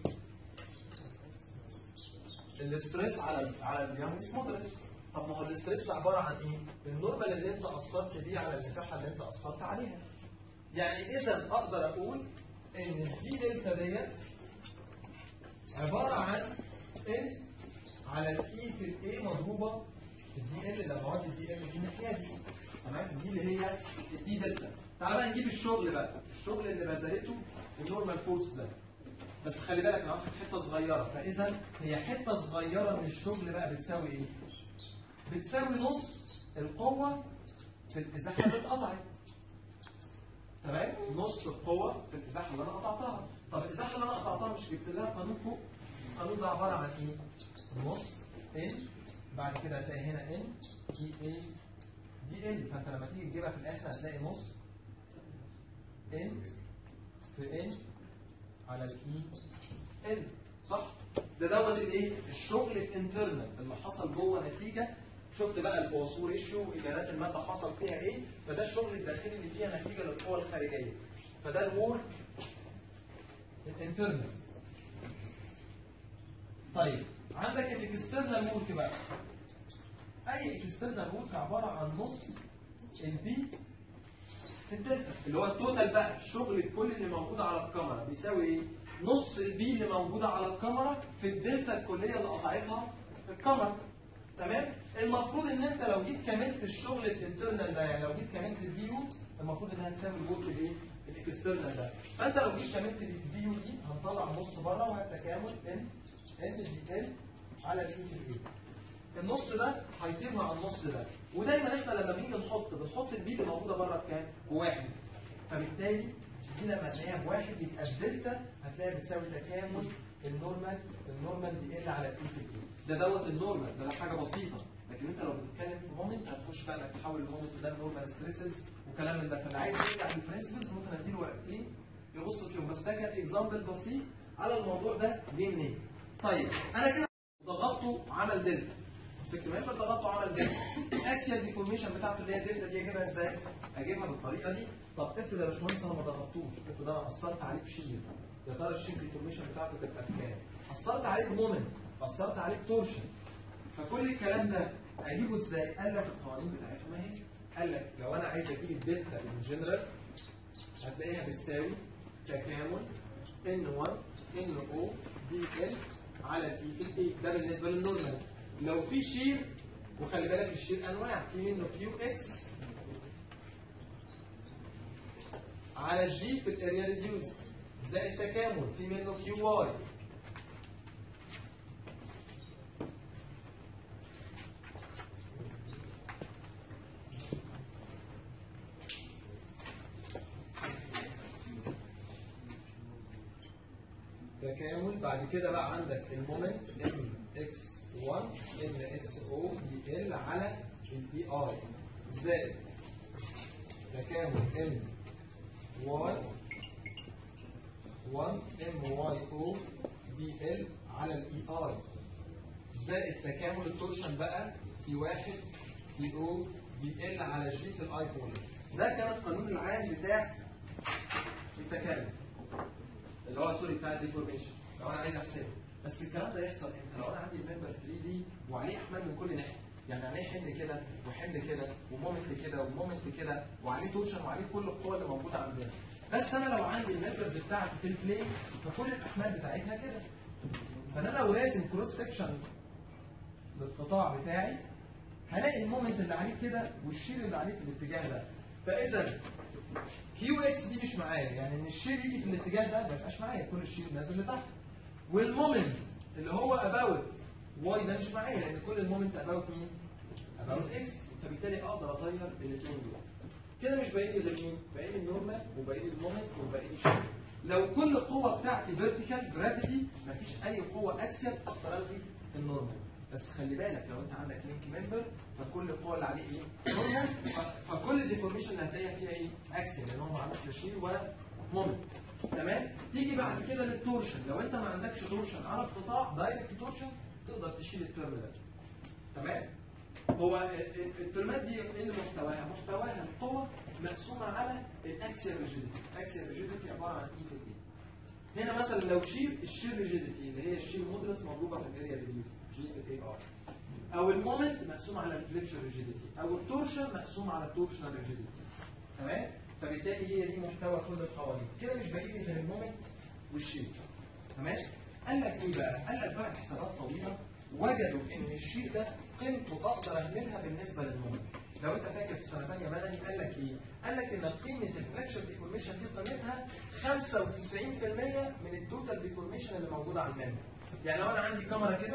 الاستريس على على اليانجز مودرس طب ما هو الاستريس عباره عن ايه؟ النورمال اللي انت اثرت بيه على المساحه اللي انت اثرت عليها. يعني اذا اقدر اقول ان دي دلتا ديت عباره عن ان على الاي في الاي مضروبه في الدي ال لما اودي الدي ال دي الناحيه دي تمام دي اللي هي الدي دلتا. تعالى بقى نجيب الشغل بقى الشغل اللي بذلته النورمال فورس ده بس خلي بالك انا واخد حته صغيره فاذا هي حته صغيره من الشغل بقى بتساوي ايه؟ بتساوي نص القوه في الازاحه اللي اتقطعت. تمام؟ نص القوه في الازاحه اللي انا قطعتها. طب الازاحه اللي انا قطعتها مش جبت لها قانون فوق؟ القانون ده عباره عن ايه؟ نص ان بعد كده هتلاقي هنا ان دي ايه؟ دي ال فانت لما تيجي تجيبها في الاخر هتلاقي نص ان في ان على الاي ال صح؟ ده دوت الايه؟ الشغل الانترنال اللي حصل جوه نتيجه شفت بقى الفواسفور ريشيو واجابات الماده حصل فيها ايه؟ فده الشغل الداخلي اللي فيها نتيجه للقوى الخارجيه. فده الورك الانترنال. طيب عندك الاكسترنال وورك بقى. اي اكسترنال وورك عباره عن نص البي في الدلتا اللي هو التوتال بقى الشغل الكل اللي موجود على الكاميرا بيساوي ايه؟ نص البي اللي موجوده على الكاميرا في الدلتا الكليه اللي قطعتها الكاميرا تمام؟ المفروض ان انت لو جيت كملت الشغل الانترنال ده يعني لو جيت كملت الدي يو المفروض انها تساوي الورك الايه؟ الاكسترنال ده فانت لو جيت كملت الدي يو دي هنطلع النص بره وهتكامل ان ان دي ال على الاي في الاي النص ده هيطير مع النص ده ودايما احنا لما بنيجي نحط بنحط البي اللي موجوده بره بكام؟ بواحد فبالتالي دي لما تلاقيها بواحد يبقى الدلتا هتلاقيها بتساوي تكامل النورمال النورمال دي ال على الاي في الاي ده دوت النورمال ده, ده حاجه بسيطه لكن انت لو بتتكلم في مومنت هتخش بقى انك تحول المومنت ده لنورمال ستريسز وكلام من ده فاللي عايز يرجع للبرنسبلز ممكن اديله وقتين يبص فيهم بس ده كان اكزامبل بسيط على الموضوع ده جه منين؟ طيب انا كده ضغطته عمل دلتا مسكت ميفر ضغطته عمل دلتا الاكسيال ديفورميشن بتاعته اللي هي الدلتا دي اجيبها ازاي؟ اجيبها بالطريقه دي طب افرض يا باشمهندس انا ما ضغطتوش افرض انا اثرت عليه بشير يا ترى الشير ديفورميشن بتاعته تبقى بكام؟ اثرت عليه بمومنت اثرت عليه بتورشن فكل الكلام ده اجيبه ازاي؟ قال لك القوانين بتاعتهم اهي قال لك لو انا عايز اجيب الدلتا ان جنرال هتلاقيها بتساوي تكامل ان 1 ان او دي ال على الاي في الاي ده بالنسبه للنورمال لو في شير وخلي بالك الشير انواع في منه كيو اكس على الجي في الاريا ريديوز زائد تكامل في منه كيو واي تكامل بعد كده بقى عندك المومنت ام اكس 1 ام اكس او دي ال على الاي اي زائد تكامل ام واي 1 ام واي او دي ال على الاي اي زائد تكامل التورشن بقى تي 1 تي او دي ال على جي في الاي بول ده كان القانون العام بتاع التكامل اللي هو سوري بتاع الديفورميشن لو انا عايز احسبه بس الكلام ده يحصل امتى؟ لو انا عندي الممبر 3 دي وعليه احمال من كل ناحيه يعني عليه حمل كده وحمل كده ومومنت كده ومومنت كده وعليه تورشن وعليه كل القوى اللي موجوده عندنا بس انا لو عندي الممبرز بتاعتي في البلين فكل الاحمال بتاعتها كده فانا لو راسم كروس سكشن للقطاع بتاعي هلاقي المومنت اللي عليه كده والشير اللي عليه في الاتجاه ده فاذا كيو اكس دي مش معايا يعني ان الشير يجي في الاتجاه ده ما يبقاش معايا كل الشير نازل لتحت والمومنت اللي هو اباوت واي ده مش معايا لان كل المومنت اباوت مين؟ اباوت اكس فبالتالي اقدر اغير الاثنين دول كده مش باقي لي غير مين؟ باقي لي النورمال وباقي لي المومنت وباقي لي الشير لو كل القوه بتاعتي فيرتيكال جرافيتي مفيش اي قوه اكسيال اقدر الغي النورمال بس خلي بالك لو انت عندك لينك ممبر فكل القوى اللي عليه ايه؟ نورمال ف- فكل الديفورميشن اللي هتلاقيها فيها ايه؟ اكسيال لان هو ما عملش لا شير ولا مومنت تمام تيجي بعد كده للتورشن لو انت ما عندكش تورشن على القطاع دايركت تورشن تقدر تشيل الترم ده تمام هو ال- ال- الترمات دي ايه اللي محتواها؟ محتواها القوة مقسومة على الاكسيال ريجيديتي، الاكسيال ريجيديتي عبارة عن اي في الاي. هنا مثلا لو شير الشير ريجيديتي اللي هي الشير مودرس مضروبة في الاريا ريديوس جي في اي ار. او المومنت مقسوم على الفليكشن ريجيديتي او التورشن مقسوم على التورشنال ريجيديتي. تمام؟ فبالتالي هي دي محتوى كل القوانين، كده مش باقي لي غير المومنت والشير. تمام؟ قال لك ايه بقى؟ قال لك بقى حسابات طويله وجدوا ان الشيء ده قيمته اقدر اهملها بالنسبه للمومنت. لو انت فاكر في سنه ثانيه مدني قال لك ايه؟ قال لك ان قيمه الفلكشن ديفورميشن دي قيمتها 95% من التوتال ديفورميشن اللي موجوده على المنبر. يعني لو انا عندي كاميرا كده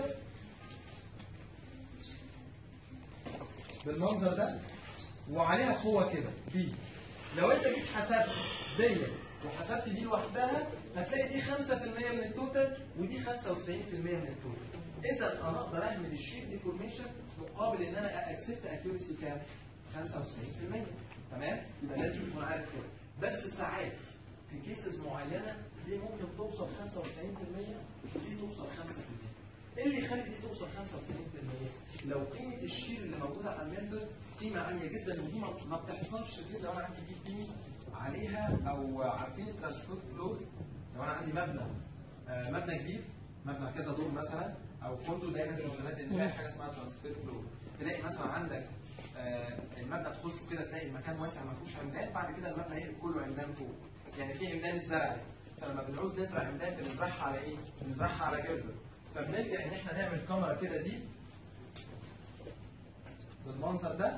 بالمنظر ده وعليها قوه كده دي لو انت جيت حسبت ديت وحسبت دي لوحدها هتلاقي دي 5% من التوتال ودي 95% من التوتال اذا انا اقدر اعمل الشيت ديفورميشن مقابل ان انا اكسبت اكيورسي كام 95% تمام يبقى لازم تكون عارف كده بس ساعات في كيسز معينه دي ممكن توصل 95% ودي توصل 5% ايه اللي يخلي دي توصل 95% لو قيمه الشير اللي موجوده على المنبر قيمه عاليه جدا ودي ما- ما بتحصلش غير لو انا عندي دي بي عليها او عارفين الترانسبورت فلور لو انا عندي مبنى آه، مبنى كبير مبنى كذا دور مثلا او فندق دايما في الفنادق تلاقي حاجه اسمها ترانسفير فلور تلاقي مثلا عندك آه، المبنى تخشه كده تلاقي المكان واسع ما فيهوش عمدان بعد كده المبنى يقلب كله عمدان فوق يعني في عمدان اتزرعت فلما بنعوز نزرع عمدان بنزرعها على ايه؟ بنزرعها على جردل فبنلجا ان احنا نعمل كاميرا كده دي بالمنظر ده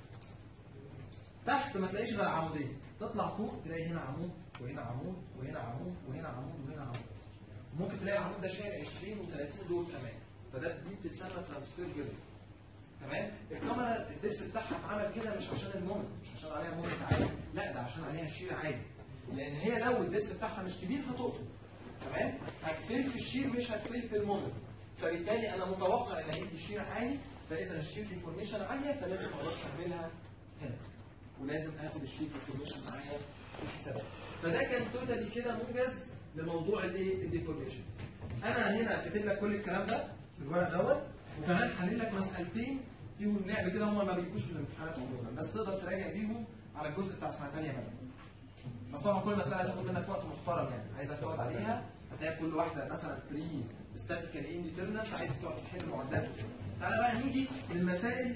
تحت ما تلاقيش غير عمودين تطلع فوق تلاقي هنا عمود وهنا عمود وهنا عمود وهنا عمود وهنا عمود ممكن تلاقي العمود ده شايل 20 و30 دور كمان فده دي بتتسمى ترانسفير جدا تمام الكاميرا الدبس بتاعها اتعمل كده مش عشان المومنت مش عشان عليها مومنت عالي لا ده عشان عليها شير عالي لان هي لو الدبس بتاعها مش كبير هتقطم تمام هتفل في الشير مش هتفل في المومنت فبالتالي انا متوقع ان هيدي شير عالي فاذا الشير ديفورميشن عاليه فلازم ما اقدرش اعملها هنا ولازم اخد الشير ديفورميشن معايا في الحسابات فده كان توتالي كده موجز لموضوع الايه الديفورميشن انا هنا كاتب لك كل الكلام ده في الورق دوت وكمان حلل لك مسالتين فيهم لعب كده هم ما بيجوش في الامتحانات عموما بس تقدر تراجع بيهم على الجزء بتاع سنه ثانيه بقى بس طبعا كل مساله هتاخد منك وقت محترم يعني عايزك تقعد عليها هتلاقي كل واحده مثلا 3 ستاتيكال انديترمنت عايز تقعد تحل معادلات تعالى بقى نيجي للمسائل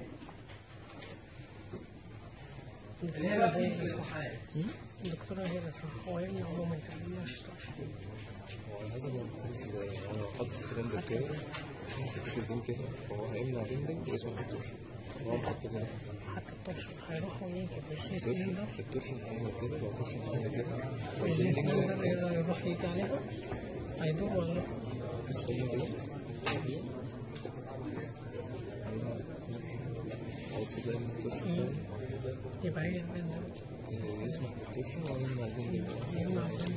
اللي هي بقى بتيجي في الامتحانات الدكتورة هي اللي صح هو ابني عمره ما يكلمناش هذا المنتج هو حاطط السلندر كده كده كده هو هيمنع بندنج واسمه التورشن هو محط كده حتى الطرش هيروح ويجي في التورشن سلندر التورشن هيعمل كده لو التورشن هيعمل كده ويجي والبندنج سلندر يروح يجي عليها هيدور ولا لا؟ يستنى كده أو تلاقي التورشن يبقى هي البند يسمح بالتورشن ويمنع البندنج يمنع البند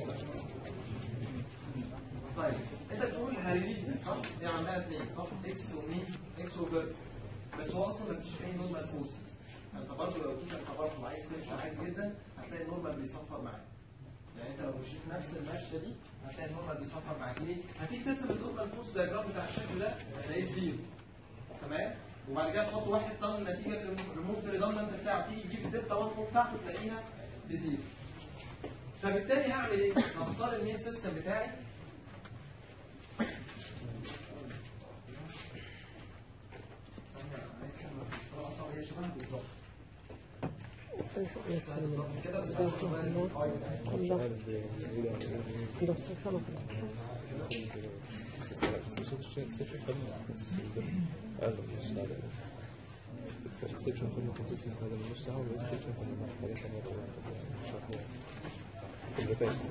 طيب انت بتقول هريليز ده صح؟ هي عندها اثنين صح؟ اكس ومين؟ اكس وبيرد بس هو اصلا مفيش اي نورمال فورس انت برضه لو جيت اعتبرت وعايز تمشي عادي جدا هتلاقي النورمال بيصفر معاك يعني انت لو مشيت نفس المشيه دي هتلاقي النورمال بيصفر معاك ليه؟ هتيجي ترسم النورمال فورس دايجرام بتاع الشكل ده هتلاقيه بزيرو تمام؟ وبعد كده تحط واحد طن نتيجه ريموف ريدندنت بتاعه تيجي تجيب الدلتا 1 فوق بتاعته تلاقيها بزيرو فبالتالي هعمل ايه؟ هختار المين سيستم بتاعي هي شبه بالظبط نشوف نسأل كده بس عايز تغير الآي بتاعتها. مش عارف بيقولوا على ايه ده سبحانه السكشن كله كونسيستنت هذا من نص ساعة والسكشن كله حاجة تانية مش عارف اللي فات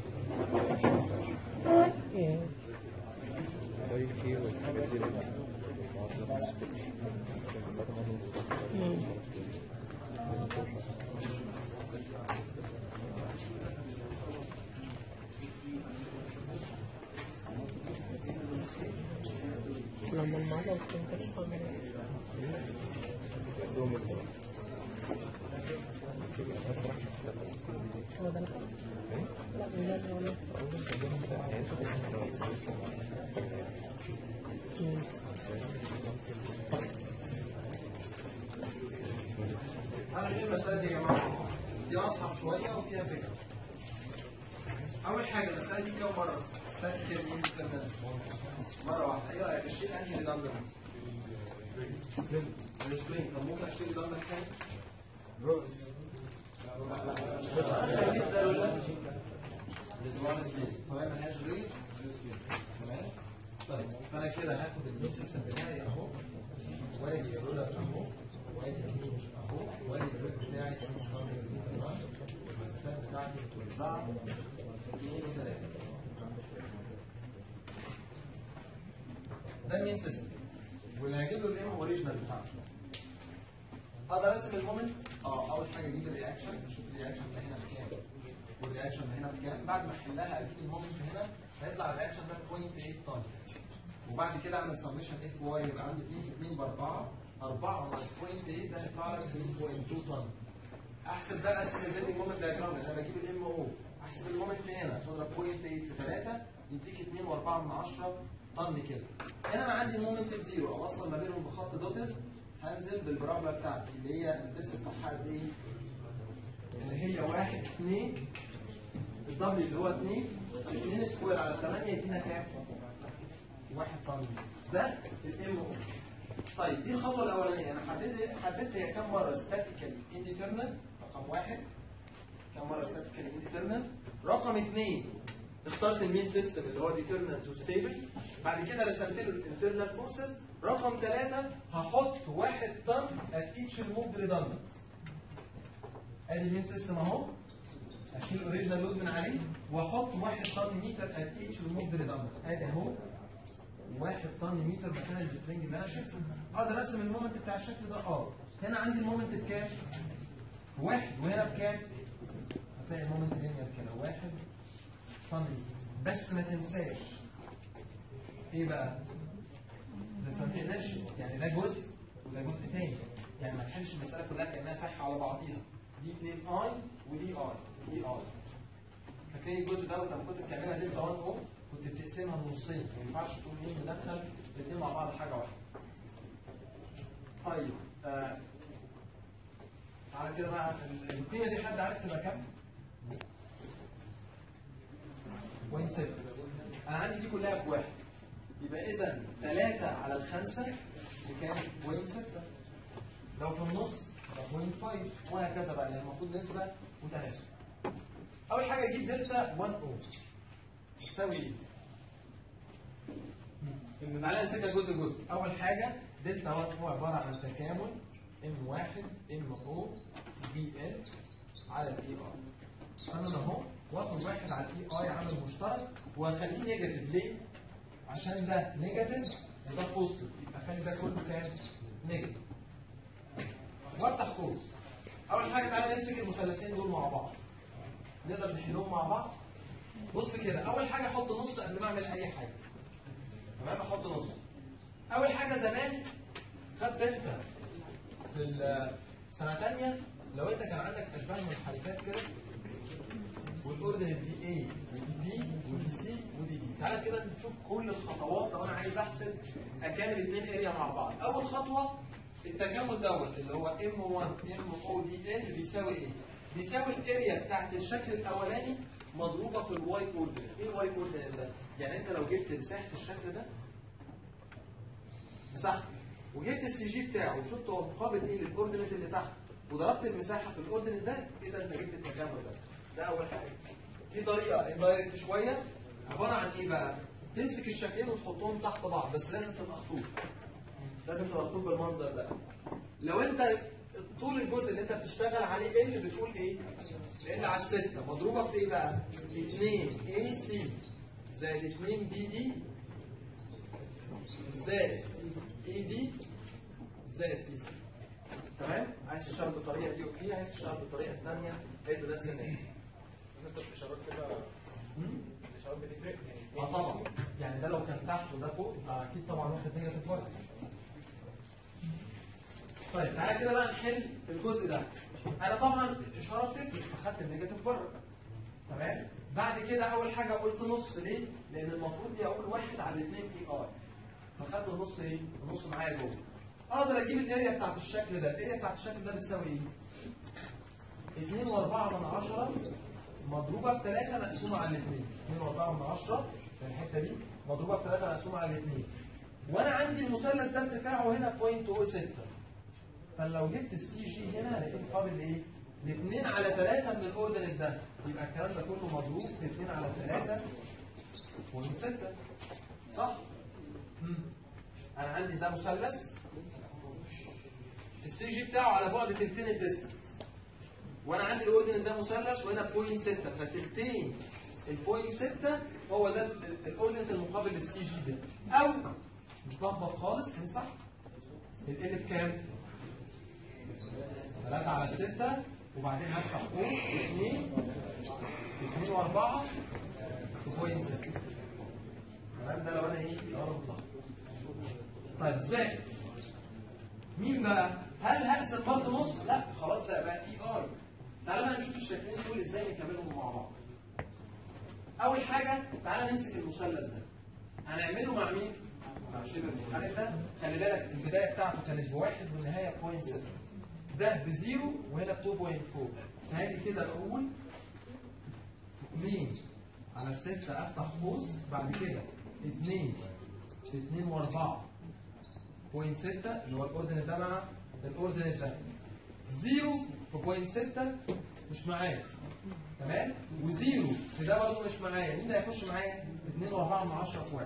ايه باي كي والحاجات دي اللي معرضة ما تسبقش ساعتها ما لما المعلم كنت اشتغل يوم الجمعة هو ده الحق. لا بجد والله مم. انا غير المساله دي يا جماعه دي اصعب شويه وفيها فكره اول حاجه المساله دي كام مره؟ ستاتيك كام يوم كمان مره واحده ايه رايك اشيل انهي ريدندنت؟ السبرينج طب ممكن اشيل ريدندنت تاني؟ خليك ده ولا الاسبوع السادس تمام ملهاش غير السبرينج تمام طيب فانا كده هاخد الميت سيستم بتاعي اهو واجي الرولر اهو واجي الهينج اهو واجي الريد بتاعي اهو المسافات بتاعتي متوزعه اثنين وثلاثه ده المين سيستم واللي هجيب له الام اوريجينال بتاعته اقدر ارسم المومنت اه اول حاجه اجيب الرياكشن اشوف الرياكشن ده هنا بكام والرياكشن ده هنا بكام بعد ما احلها اجيب المومنت هنا هيطلع الرياكشن ده 0.8 طن وبعد كده اعمل سميشن اف واي يبقى عندي 2 في 2 ب 4 4 ناقص 0.8 ده هيطلع لك 3.2 طن احسب بقى ارسم البيلدنج مومنت دايجرام انا بجيب الام او احسب المومنت هنا تضرب 0.8 في 3 يديك 2 و4 من 10 طن كده هنا انا عندي مومنت بزيرو اوصل ما بينهم بخط دوتد هنزل بالبرابله بتاعتي اللي هي الدبس بتاعها قد ايه؟ اللي هي 1 2 الدبليو اللي هو 2 2 سكوير على 8 يدينا كام؟ 1 طن ده الام او طيب دي الخطوه الاولانيه انا حددت حددت هي كام مره ستاتيكال انديترمنت رقم واحد كام مره ستاتيكال انديترمنت رقم اثنين اخترت المين سيستم اللي هو ديترمنت وستيبل بعد كده رسمت له الانترنال فورسز رقم ثلاثه هحط واحد طن ات ايتش ريموف ريدندنت ادي المين سيستم اهو اشيل الاوريجينال لود من عليه واحط واحد طن متر ات ايتش ريموف ريدندنت ادي اهو واحد طن متر مكان السبرينج اللي انا شايفه اقدر ارسم المومنت بتاع الشكل ده اه هنا عندي المومنت بكام؟ واحد وهنا بكام؟ هتلاقي المومنت لينير كده واحد طن بس ما تنساش ايه بقى؟ different inertia يعني ده جزء وده جزء تاني يعني ما تحلش المساله كلها كانها سايحه على بعضيها دي 2 اي ودي اي دي اي فاكرين الجزء دوت لما كنت بتعملها دلتا 1 او كنت بتقسمها نصين ما ينفعش تقول مين مدخل الاثنين مع بعض حاجه واحده. طيب آه. تعالى كده بقى ال- القيمه دي حد عارف تبقى كام؟ 0.7 انا عندي دي كلها بواحد يبقى اذا 3 على الخمسه بكام؟ 0.6 لو في النص يبقى 0.5 وهكذا بقى يعني المفروض نسبه وتناسب. اول حاجه اجيب دلتا 1 او تساوي ايه؟ تعالى نمسكها جزء جزء اول حاجه دلتا 1 هو عباره عن تكامل ام 1 ام او دي ال على الاي اي انا اهو واخد واحد على الاي اي عامل مشترك وهخليه نيجاتيف ليه؟ عشان ده نيجاتيف وده بوزيتيف يبقى خلي ده كله كام؟ نيجاتيف وافتح قوس اول حاجه تعالى نمسك المثلثين دول مع بعض نقدر نحلهم مع بعض بص كده اول حاجه احط نص قبل ما اعمل اي حاجه تمام احط نص اول حاجه زمان خدت انت في ال- سنه ثانيه لو انت كان عندك اشباه منحرفات كده والاوردنت دي ايه ودي بي ودي سي ودي دي تعالى كده نشوف كل الخطوات لو انا عايز احسب اكامل اثنين اريا مع بعض اول خطوه التكامل دوت اللي هو ام 1 ام او دي ال بيساوي ايه؟ بيساوي الاريا بتاعت الشكل الاولاني مضروبه في الواي اوردنت ايه الواي اوردنت ده؟ يعني انت لو جبت مساحه الشكل ده مساحته وجبت السي جي بتاعه وشفت هو مقابل ايه للاوردنت اللي تحت وضربت المساحه في الاوردنت ده كده انت جبت التكامل ده ده اول حاجه في طريقه اندايركت شويه عباره عن ايه بقى؟ تمسك الشكلين وتحطهم تحت بعض بس لازم تبقى خطوط لازم تبقى خطوط بالمنظر ده لو انت طول الجزء اللي انت بتشتغل عليه ال بتقول ايه؟ ال على الستة مضروبة في ايه بقى؟ 2 اي سي زائد 2 بي دي زائد اي دي زائد اي سي تمام؟ عايز تشتغل بالطريقة دي اوكي عايز تشتغل بالطريقة الثانية هيدو نفس النتيجة بالنسبه للاشارات كده الاشارات بتفرق يعني اه طبعا يعني ده لو كان تحت وده فوق يبقى اكيد طبعا واخد نيجاتيف برضه طيب تعالى كده بقى نحل الجزء ده انا طبعا الاشاره بتفرق فخدت النيجاتيف بره تمام بعد كده اول حاجه قلت نص ليه؟ لان المفروض دي اقول واحد على الاثنين اي ار فخدت النص ايه؟ النص معايا جوه اقدر اجيب الاريا بتاعت الشكل ده الاريا بتاعت الشكل ده بتساوي ايه؟ 2 و4 من 10 مضروبه في 3 مقسومه على الاثنين 2 و4 من 10 في الحته دي مضروبه في 3 مقسومه على الاثنين وانا عندي المثلث ده ارتفاعه هنا 0.06 فلو جبت السي جي هنا هلاقيه مقابل ايه؟ ل 2 على 3 من الاوردينال ده يبقى الكلام ده كله مضروب في 2 على 3 بوينت 6 صح؟ مم. انا عندي ده مثلث السي جي بتاعه على بعد تلتين الديستنس وانا عندي الاوردينال ده مثلث وهنا بوينت 6 فتلتين البوينت 6 هو ده الاوردينال المقابل للسي جي ده او نطبق خالص نمسح ال بكام؟ 3 على 6 وبعدين هفتح قوس 2 2 و4 في بوينت 6 الكلام ده لو انا ايه؟ لو انا مطلع طيب زائد مين بقى؟ هل هقسم برضه نص؟ لا خلاص ده بقى اي ار تعالى بقى نشوف الشكلين دول ازاي نكملهم مع بعض اول حاجه تعالى نمسك المثلث ده هنعمله مع مين؟ مع شبه المنحرف ده خلي بالك البدايه بتاعته كانت بواحد والنهايه بوينت 6 ده بزيرو وهنا ب 2.4 فهاجي كده اقول 2 على 6 افتح قوس بعد كده 2 في 2 و4 بوينت 6 اللي هو الاوردينال ده مع الاوردينال ده زيرو في بوينت 6 مش معايا تمام وزيرو في ده برضه مش معايا مين اللي هيخش معايا 2 و4 من 10 في 1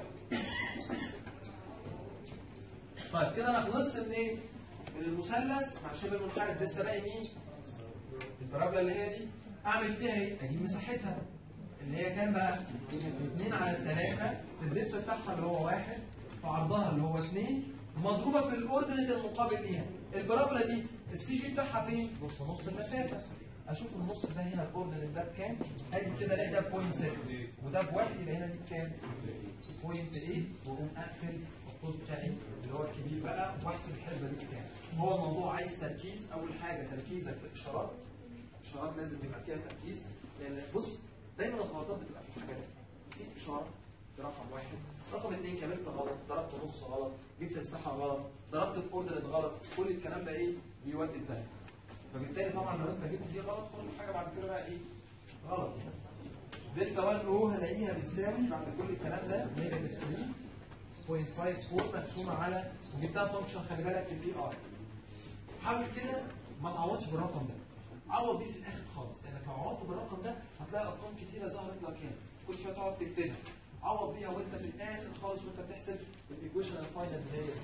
طيب كده انا خلصت من ايه؟ من المثلث مع شبه المنحرف لسه باقي مين؟ البرابله اللي هي دي اعمل فيها ايه؟ اجيب مساحتها اللي هي كام بقى؟ 2 على 3 في الدبس بتاعها اللي هو 1 في عرضها اللي هو 2 مضروبه في الاوردينيت المقابل ليها البرابله دي السي جي بتاعها فين؟ نص نص المسافه اشوف النص ده هنا الاوردينيت ده بكام؟ هاجي كده الاقي ده بوينت 6 وده بواحد يبقى هنا دي بكام؟ بوينت 8 واقوم اقفل القوس بتاعي اللي هو الكبير بقى واحسب الحسبه دي بكام هو الموضوع عايز تركيز اول حاجه تركيزك في الاشارات الاشارات لازم يبقى فيها تركيز لان بص دايما الغلطات بتبقى في الحاجات دي نسيت اشاره دي رقم واحد رقم اثنين كملت غلط ضربت نص غلط جبت مساحه غلط ضربت في اوردنت غلط كل الكلام ده ايه بيودي في ده فبالتالي طبعا لو انت جبت دي غلط كل حاجه بعد كده بقى ايه غلط يعني دلتا 1 او هلاقيها بتساوي بعد كل الكلام ده نيجاتيف 3 0.54 مقسومه على وجبتها فانكشن خلي بالك في الاي ار حاول كده ما تعوضش بالرقم ده عوض بيه في الاخر خالص لانك لو عوضت بالرقم ده هتلاقي ارقام كتيره ظهرت لك هنا كل شويه تقعد تكتبها عوض بيها وانت في الاخر خالص وانت بتحسب الايكويشن الفاينل اللي هي دي.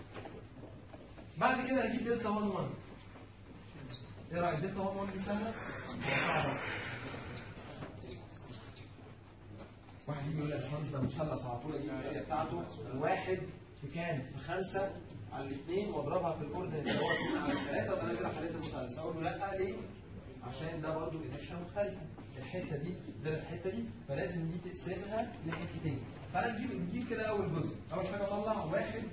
بعد كده هجيب دلتا 1 1 ايه رايك دلتا 1 1 دي سهله؟ ولا صعبه؟ واحد يجي يقول لك الشمس ده مثلث على طول اجيب الاريا بتاعته واحد في كام؟ في خمسه على الاثنين واضربها في الاوردن اللي هو 2 على 3 يبقى انا كده حليت المثلث اقول له لا ليه؟ عشان ده برضه اديشن مختلفه الحته دي غير الحته دي فلازم دي تقسمها لحتتين تعالى نجيب نجيب كده اول جزء اول حاجه اطلع واحد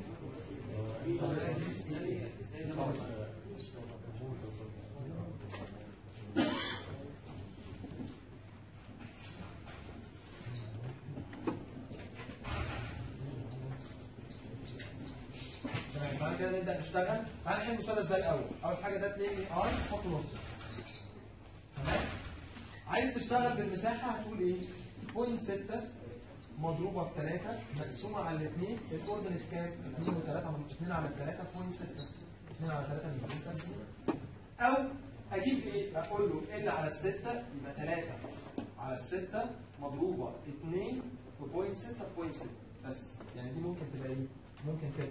تمام بعد كده نبدا نشتغل تعالى نحل المثلث ده الاول اول حاجه ده 2 اي نحط نص تمام عايز تشتغل بالمساحه هتقول ايه 0.6 مضروبه في 3 مقسومه على الاثنين الاوردنت كام 2 و3 2 على 3 0.6 2 على 3 من الديستانس او اجيب ايه اقول له ال على الستة يبقى 3 على الستة مضروبه 2 في 0.6 في 0.6 بس يعني دي ممكن تبقى ايه ممكن كده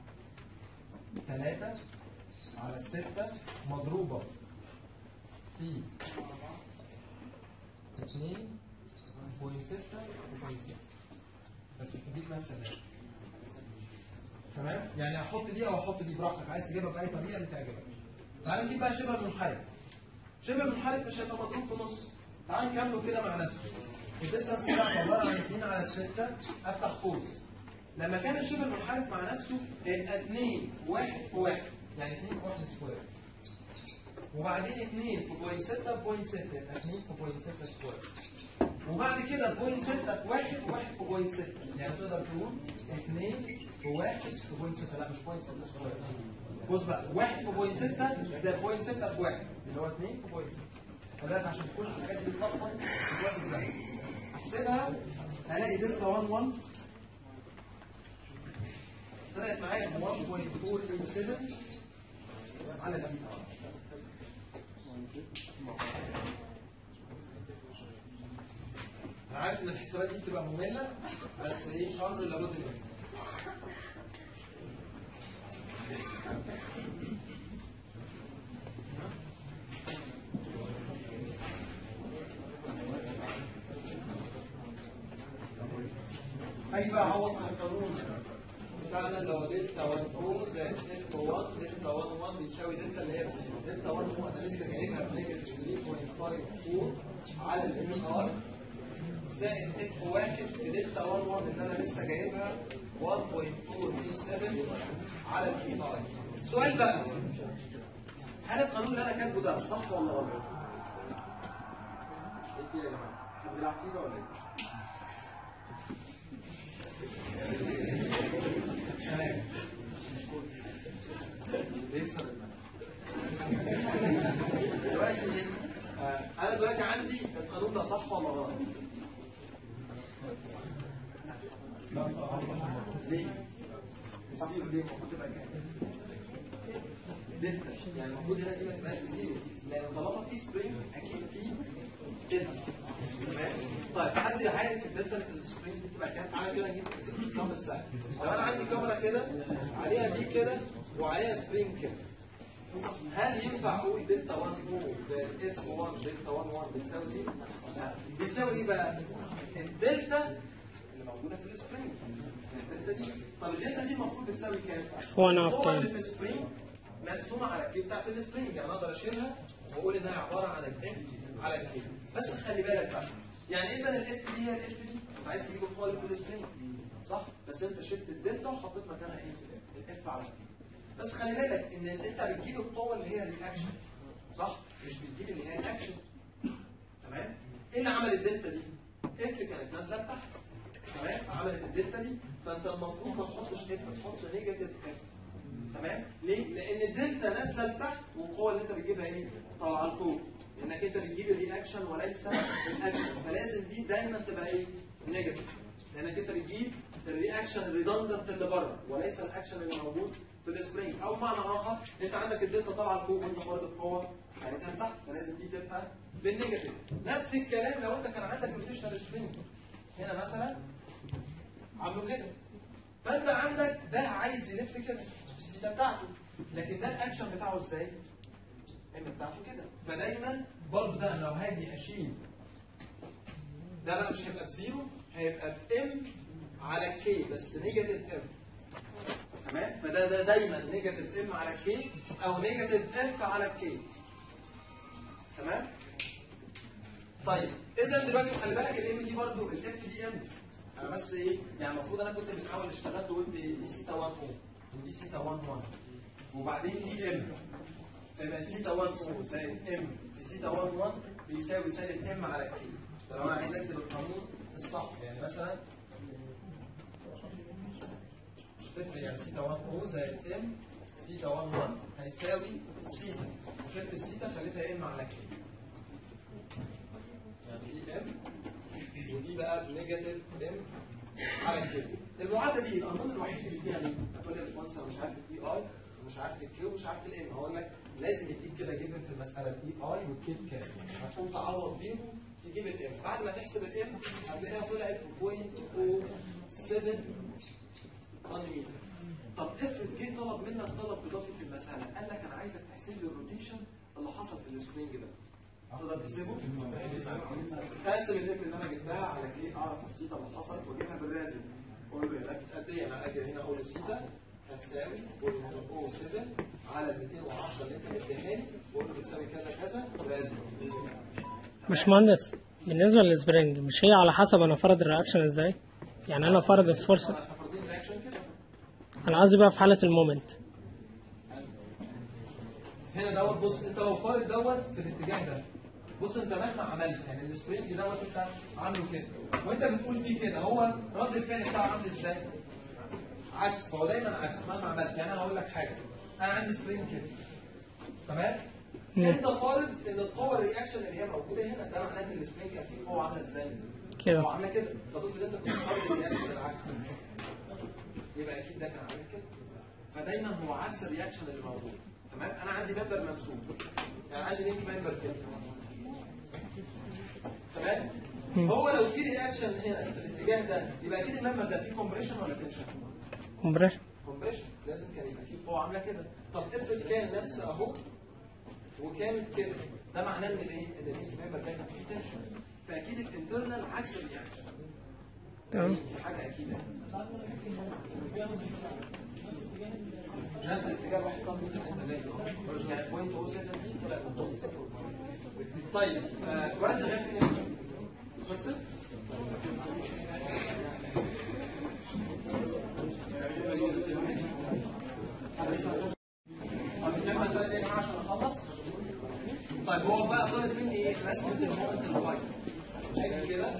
3 على الستة مضروبة في 2 بوينت 6 بوينت 6 بس تديك نفس الناتج تمام يعني احط دي او احط دي براحتك عايز تجيبها باي طريقه اللي تعجبك تعال نجيب بقى شبه المنحرف شبه المنحرف مش هيبقى مضروب في نص تعال نكمله كده مع نفسه الديستانس بتاعته عباره عن 2 على 6 افتح قوس لما كان الشبه المنحرف مع نفسه هيبقى 2 في 1 في 1 يعني 2 في 1 سكوير وبعدين 2 في بوينت 6 في بوينت 6 يبقى 2 في بوينت 6 سكوير وبعد كده بوينت 6 في 1 و1 في بوينت 6 يعني تقدر تقول 2 في 1 في بوينت 6 لا مش بوينت 6 سكوير بص بقى 1 في بوينت 6 زي بوينت 6 في 1 اللي هو 2 في بوينت 6 فده عشان كل الحاجات دي تطبق في الوقت ده احسبها هلاقي دلتا 1 1 طلعت معايا 1.487 على البيتا انا عارف ان الحسابات دي بتبقى ممله بس ايه شرط لابد منه اجي بقى اعوض عن القانون بتاعنا اللي هو دلتا 1 او زائد دلتا 1 دلتا 1 1 بيساوي دلتا اللي هي بزيرو دلتا 1 هو انا لسه جايبها بنيجاتيف 3.54 على البي ار زائد اف 1 في دلتا 1 1 اللي انا لسه جايبها 1.437 على البي ار السؤال بقى هل القانون اللي انا كاتبه ده صح ولا غلط؟ ايه فيه يا جماعه؟ حد بيلعب فيه ده ولا ايه؟ تمام بيكسر الملل دلوقتي آه، انا دلوقتي عندي القانون ده صح ولا غلط؟ ليه؟ الزيرو ليه المفروض تبقى كام؟ دلتا يعني المفروض هنا دي ما تبقاش بزيرو لان طالما في سبرينج اكيد في دلتا تمام؟ طيب حد عارف الدلتا اللي في السبرينج دي تبقى كام؟ تعالى كده نجيب اكزامبل سهل لو انا عندي كاميرا كده عليها بي كده وعليها سبرينج كده هل ينفع اقول دلتا 1 او زائد اف 1 دلتا 1 1 بتساوي زيرو؟ لا بيساوي ايه بقى؟ الدلتا اللي موجوده في السبرينج الدلتا دي طب الدلتا دي المفروض بتساوي كام؟ واحد على القوة كام؟ اللي في السبرينج مقسومه على الكي بتاعت السبرينج يعني اقدر اشيلها واقول انها عباره عن الاف على الكي بس خلي بالك بقى يعني اذا الاف دي هي الاف دي انت عايز تجيب القوه اللي في السبرينج صح بس انت شلت الدلتا وحطيت مكانها ايه؟ الاف على الكي بس خلي بالك ان انت بتجيب القوه اللي هي الرياكشن صح؟ مش بتجيب اللي هي الاكشن تمام؟ ايه اللي عمل الدلتا دي؟ اف كانت نازله لتحت تمام؟ عملت الدلتا دي فانت المفروض ما تحطش اف تحط نيجاتيف اف تمام؟ ليه؟ لان الدلتا نازله لتحت والقوه اللي انت بتجيبها ايه؟ طالعه لفوق انك انت بتجيب الرياكشن وليس الاكشن فلازم دي دايما تبقى ايه؟ نيجاتيف لانك انت بتجيب الرياكشن الريدندنت اللي بره وليس الاكشن اللي موجود في السبرينج او بمعنى اخر انت عندك الدلتا طالعه لفوق وانت فرض القوه هيتم تحت فلازم دي تبقى بالنيجاتيف نفس الكلام لو انت كان عندك روتيشنال سبرينج هنا مثلا عامله كده فانت عندك ده عايز يلف كده السيده بتاعته لكن ده الاكشن بتاعه ازاي؟ ام بتاعته كده فدايما برضه ده لو هاجي اشيل ده بقى مش هيبقى بزيرو هيبقى بام على كي بس نيجاتيف ام تمام فده ده دايما نيجاتيف ام على كي او نيجاتيف اف على كي تمام طيب اذا دلوقتي خلي بالك الام دي برضو الاف دي ام انا بس ايه يعني المفروض انا كنت بنحاول اشتغلت وقلت ايه دي سيتا 1 او ودي سيتا 1 1 وبعدين دي ام فيبقى سيتا 1 او زائد ام في سيتا 1 1 بيساوي سالب ام على كي لو انا عايز اكتب القانون الصح يعني مثلا تفرق يعني سيتا 1 او زائد ام سيتا 1 1 هيساوي سيتا وشلت السيتا خليتها ام على كي يعني دي ام ودي بقى بنيجاتيف ام على كي المعادله دي القانون الوحيد اللي فيها مين؟ هتقول لي يا باشمهندس انا مش عارف الاي اي ومش عارف الكي ومش عارف الام هقول لك لازم يديك كده جيفن في المساله الاي اي والكي بكام هتقوم تعوض بيهم تجيب الام بعد ما تحسب الام هتلاقيها طلعت 0.07 مليمتر طب افرض جه طلب منك طلب اضافي في المساله قال لك انا عايزك تحسب لي الروتيشن اللي حصل في السبرينج ده هتقدر تحسبه؟ اقسم الام اللي انا جبتها على كي اعرف السيتا اللي حصلت واجيبها بالراديو اقول له يا لفت قدري انا اجي هنا اقول له سيتا هتساوي 0.07 على ال 210 اللي انت مديها لي واقول له بتساوي كذا كذا راديو باشمهندس بالنسبه للسبرينج مش هي على حسب انا فرض الرياكشن ازاي؟ يعني انا فرض الفورس احنا فاردين رياكشن كده انا قصدي بقى في حاله المومنت هنا دوت بص انت لو فارض دوت في الاتجاه ده بص انت مهما عملت يعني السبرينج دوت انت عامله كده وانت بتقول فيه كده هو رد الفعل بتاعه عامل ازاي؟ عكس فهو دايما عكس مهما عملت يعني انا هقول لك حاجه انا عندي سبرينج كده تمام؟ انت فارض ان القوه الرياكشن اللي هي موجوده هنا ده معناه ان السبرينج كان فيه قوه عامله ازاي؟ كده. هو عامله كده طب افرض انت كنت فارض الرياكشن العكس يبقى اكيد ده كان عامل كده فدايما هو عكس الرياكشن اللي موجود تمام انا عندي ممبر ممسوك يعني عندي لينك ممبر كده تمام هو لو في رياكشن هنا في الاتجاه ده يبقى اكيد الممبر ده فيه كومبريشن ولا تنشن كومبريشن كومبريشن لازم كان يبقى فيه قوه عامله كده طب افرض كان نفس اهو وكانت كده ده معناه ان الايه ان اللينك ممبر ده كان فيه تنشن فاكيد الانترنال عكس الرياكشن تمام دي حاجه اكيده نفس الاتجاه واحد طن متر انت لاقي يعني بوينت او 7 دي طلع متوسط طيب آه، ورقه الغاز فين يا خلصت؟ طب كام مسألة دي يا جماعة عشان أخلص؟ طيب هو بقى طالب مني إيه؟ رسمة المومنت الفايت. أجي كده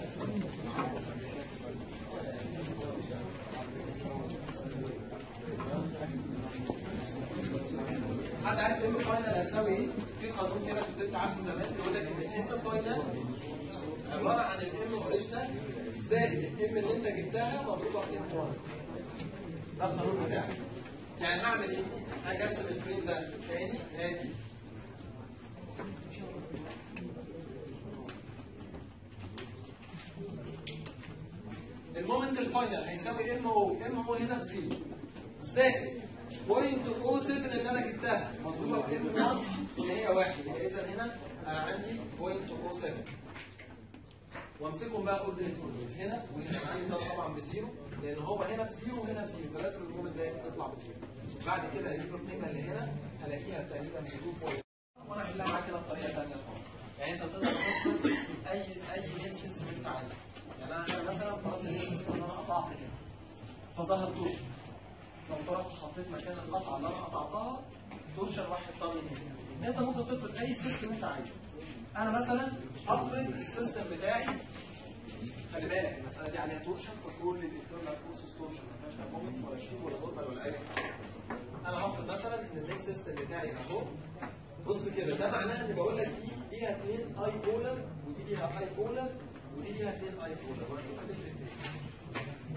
حد عارف ام فاينل هتساوي ايه؟ في قانون كده كنت انت عارفه زمان بيقول لك ان الام فاينل عباره عن الام اوريجينال زائد الام اللي انت جبتها مضروبه في ام 1 ده القانون بتاعي يعني هعمل ايه؟ هاجي ارسم الفريم ده تاني ادي المومنت الفاينل هيساوي ام او ام او هنا بزيرو زائد بوينت او 7 اللي انا جبتها مضروبه في ام 1 اللي هي واحد يبقى اذا هنا انا عندي بوينت او 7 وامسكهم بقى اوردينيت اوردر هنا وهنا عندي ده طبعا بزيرو لان هو هنا بزيرو وهنا بزيرو فلازم المومنت ده يطلع بزيرو بعد كده اجيب القيمه اللي هنا هلاقيها تقريبا 2 وانا احلها معاك كده بطريقه ثانيه خالص يعني انت تقدر تحط اي اي لين سيستم انت عايزه يعني انا مثلا فرضت لين سيستم ان انا قطعت هنا فظهر توشن لو رحت حطيت مكان القطعه اللي انا قطعتها توشن واحد طن هنا انت ممكن تفرض اي سيستم انت عايزه انا مثلا افرض السيستم بتاعي خلي بالك المساله دي عليها تورشن فكل الانترنال فورسز تورشن ما فيهاش لا مومنت ولا شيء ولا نورمال ولا اي حاجه انا هفرض مثلا ان اللينك سيستم بتاعي اهو بص كده ده معناه ان بقول لك دي ليها اثنين اي بولر ودي ليها اي بولر ودي ليها اثنين اي بولر وهنشوف هتفرق فين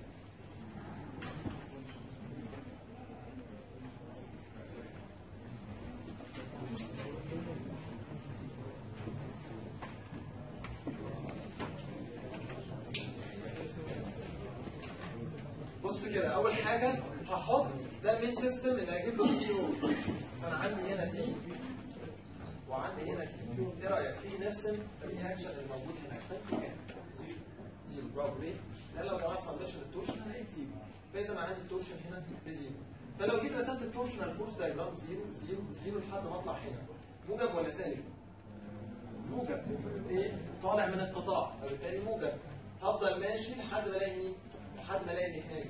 بص كده اول حاجه هحط ده المين سيستم اللي هجيب له تي او فانا عندي هنا تي وعندي هنا تي ايه رايك تيجي نرسم الرياكشن اللي موجود هنا كام؟ زيرو برافو ليه؟ لان لو جمعت سمشن التورشن هلاقي زيرو فاذا انا عندي التورشن هنا بزيرو فلو جيت رسمت التورشنال فورس دايجرام زيرو زيرو زيرو لحد ما اطلع هنا موجب ولا سالب؟ موجب ايه؟ طالع من القطاع فبالتالي موجب هفضل ماشي لحد ما الاقي مين؟ لحد ما الاقي النهايه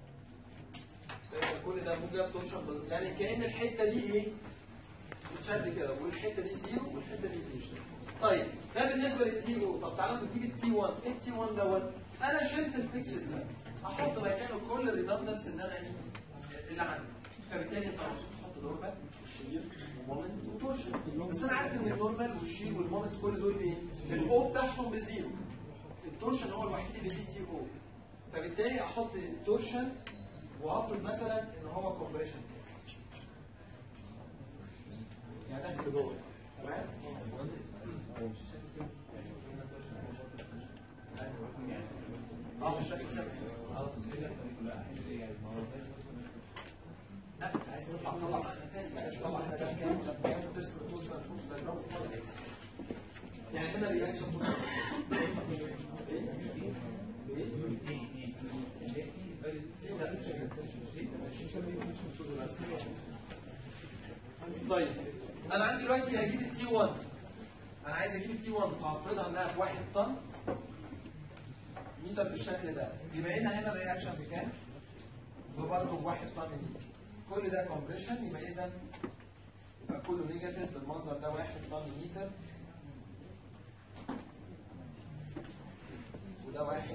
يبقى كل ده موجب تورشن بز- يعني كأن الحته دي ايه؟ بتشد كده والحته دي زيرو والحته دي زيرو طيب ده بالنسبه للتي او طب تعالوا نجيب التي 1 ايه التي 1 دوت انا شلت الفيكس ده احط مكانه كل الريدندنس اللي انا ايه اللي عندي فبالتالي انت المفروض تحط نورمال وشير ومومنت وتورشن بس انا عارف ان النورمال والشير والمومنت كل دول ايه الاو بتاعهم بزيرو التورشن هو الوحيد اللي فيه تي او فبالتالي احط التورشن وافرض مثلا ان هو كومبريشن يعني داخل جوه تمام اه الشكل ثابت لا عايز تطلع طلع عايز تطلع احنا ده كام ده كام وترسم التورشن التورشن ده يضرب خالص. يعني هنا رياكشن تورشن طيب انا عندي دلوقتي هجيب التي 1 انا عايز اجيب التي 1 فهفرضها انها بواحد طن متر بالشكل ده يبقى هنا هنا الرياكشن بكام؟ برضه بواحد طن متر كل ده كومبريشن يبقى اذا يبقى كله نيجاتيف بالمنظر ده 1 نانومتر وده واحد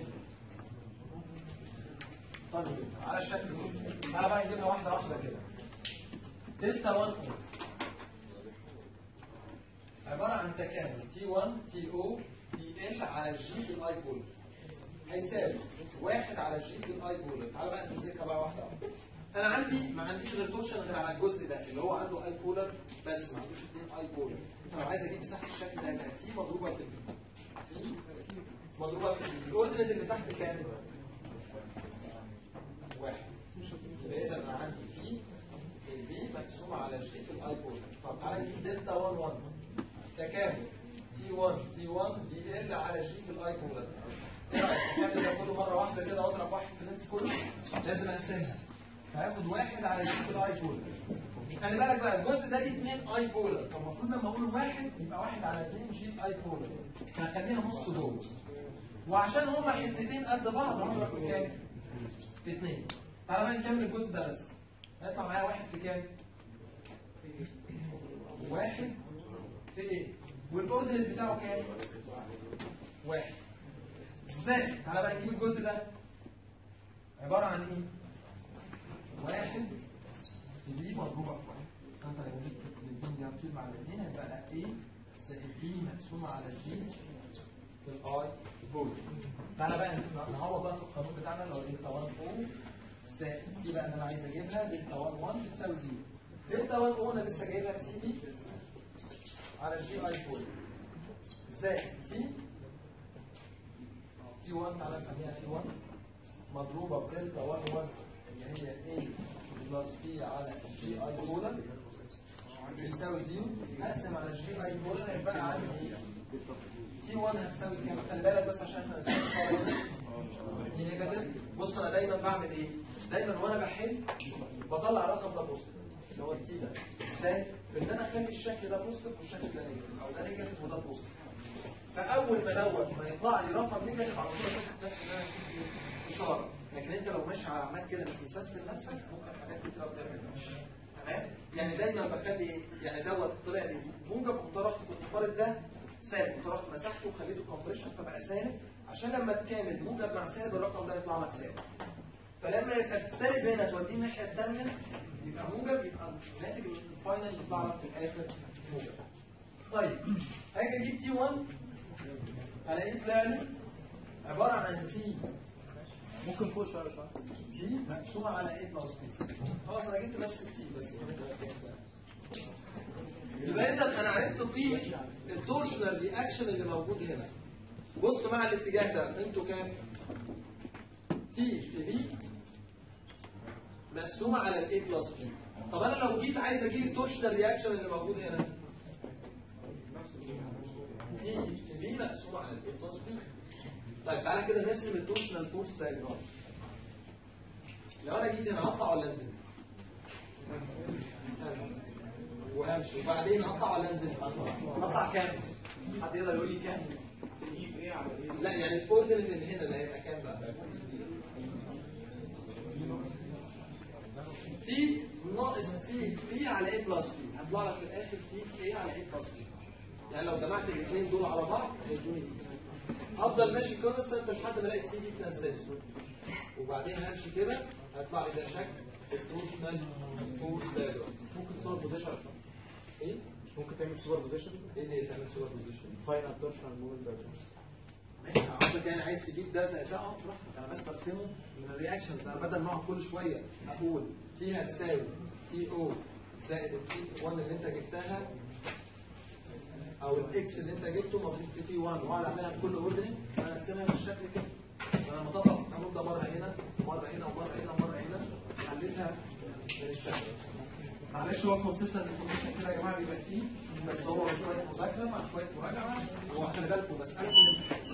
طيب على الشكل ده تعالى بقى نجيبها واحده واحده كده دلتا 1 او عباره عن تكامل تي 1 تي او تي ال على الجي في الاي بول هيساوي واحد على الجي في الاي بول تعالى بقى نمسكها بقى واحده واحده انا عندي ما عنديش غير تورشن غير على الجزء ده اللي هو عنده اي بولر بس ما عندوش اثنين اي بولر انا لو عايز اجيب مساحه الشكل ده يبقى تي مضروبه في تي مضروبه في الاوردينيت اللي تحت كام؟ واحد يبقى اذا انا عندي تي البي مقسومه على الجي في الاي بولر طب تعالى نجيب دلتا 1 1 تكامل تي 1 تي 1 دي ال على جي في الاي بولر ايه رايك؟ الكلام ده كله مره واحده كده واضرب واحد في النص كله لازم اقسمها هياخد واحد على جي في الاي بولر خلي بالك بقى الجزء ده ليه اثنين اي بولر فالمفروض لما اقول واحد يبقى واحد على اثنين جي اي بولر هخليها نص دول وعشان هما حتتين قد بعض هضرب في كام؟ في اثنين تعالى بقى نكمل الجزء ده بس هيطلع معايا واحد في كام؟ واحد في ايه؟ والاوردينيت بتاعه كام؟ واحد ازاي؟ تعالى بقى نجيب الجزء ده عبارة عن ايه؟ واحد في دي مضروبة في واحد فانت لو جبت الاثنين دي هتطير مع الاثنين هيبقى لك ايه؟ زائد بي مقسومة على جي في الاي بول تعالى بقى نعوض بقى في القانون بتاعنا اللي هو دلتا 1 او زائد تي بقى اللي انا عايز اجيبها دلتا 1 1 بتساوي زيرو دلتا 1 او انا لسه جايبها تي بي على الجي اي بول زائد تي تي 1 تعالى نسميها تي 1 مضروبة بدلتا 1 1 اللي هي A بلس B على جي اي بولر بيساوي زيرو اقسم على جي اي بولر يبقى عندي ايه؟ تي 1 هتساوي كام؟ خلي بالك بس عشان احنا نساوي دي نيجاتيف بص انا دايما بعمل ايه؟ دايما وانا بحل بطلع الرقم ده بوزيتيف اللي هو التي ده ازاي؟ بان انا اخلي الشكل ده بوزيتيف والشكل ده نيجاتيف او ده نيجاتيف وده بوزيتيف فاول ما دوت ما يطلع لي رقم نيجاتيف على طول اشوف نفسي ان انا نسيت ايه؟ اشاره لكن انت لو ماشي على عمال كده مش مسستم نفسك ممكن حاجات كتير قوي تعمل تمام؟ يعني دايما بخلي ايه؟ يعني دوت طلع لي موجب كنت رحت كنت فارض ده سالب كنت رحت مسحته وخليته كومبريشن فبقى سالب عشان لما تكامل موجب مع سالب الرقم ده يطلع لك سالب فلما يبقى السالب هنا توديه الناحيه الثانيه يبقى موجب يبقى الناتج الفاينل يطلع لك في الاخر موجب طيب هاجي اجيب تي 1 هلاقيه طلع لي عباره عن تي ممكن فوق شويه شويه تي مقسومه على ايه بلس بي خلاص انا جبت بس التي بس يبقى اذا انا عرفت قيمه التورشنال رياكشن اللي موجود هنا بص مع الاتجاه ده انتوا كام؟ تي في بي مقسومه على الاي بلس بي طب انا لو جيت عايز اجيب التورشنال رياكشن اللي موجود هنا تي في بي مقسومه على الاي بلس بي طيب تعالى كده نرسم التورشنال فورس دايجرام لو انا جيت هنا هطلع ولا انزل؟ وامشي وبعدين اطلع ولا انزل؟ اطلع كام؟ حد يقدر يقول لي كام؟ لا يعني الاوردينت اللي هنا اللي هيبقى كام بقى؟ تي ناقص تي بي على ايه بلس بي هيطلع لك في الاخر تي ايه على ايه بلس بي يعني لو جمعت الاثنين دول على بعض هيدوني تي افضل ماشي كونستنت لحد ما الاقي التي دي تنزل وبعدين همشي كده هيطلع لي ده شكل التورشنال فورس دايجرام ممكن تصور بوزيشن ايه؟ مش ممكن تعمل سوبر بوزيشن ايه اللي تعمل سوبر بوزيشن؟ فاينل تورشن موفمنت دايجرام ماشي قصدك يعني عايز تجيب ده زي ده اه براحتك انا بس برسمه من الرياكشنز انا بدل ما اقعد كل شويه اقول تي هتساوي تي او زائد التي 1 اللي انت جبتها او الاكس اللي انت جبته مضروب في تي 1 واقعد اعملها بكل اوردرنج انا ارسمها بالشكل كده انا لما اطبق القانون ده مره هنا ومره هنا ومره هنا ومره هنا حليتها من الشكل معلش هو كونسيستنت انفورميشن كده يا جماعه بيبقى فيه بس هو شويه مذاكره مع شويه مراجعه هو خلي بالكم بسالكم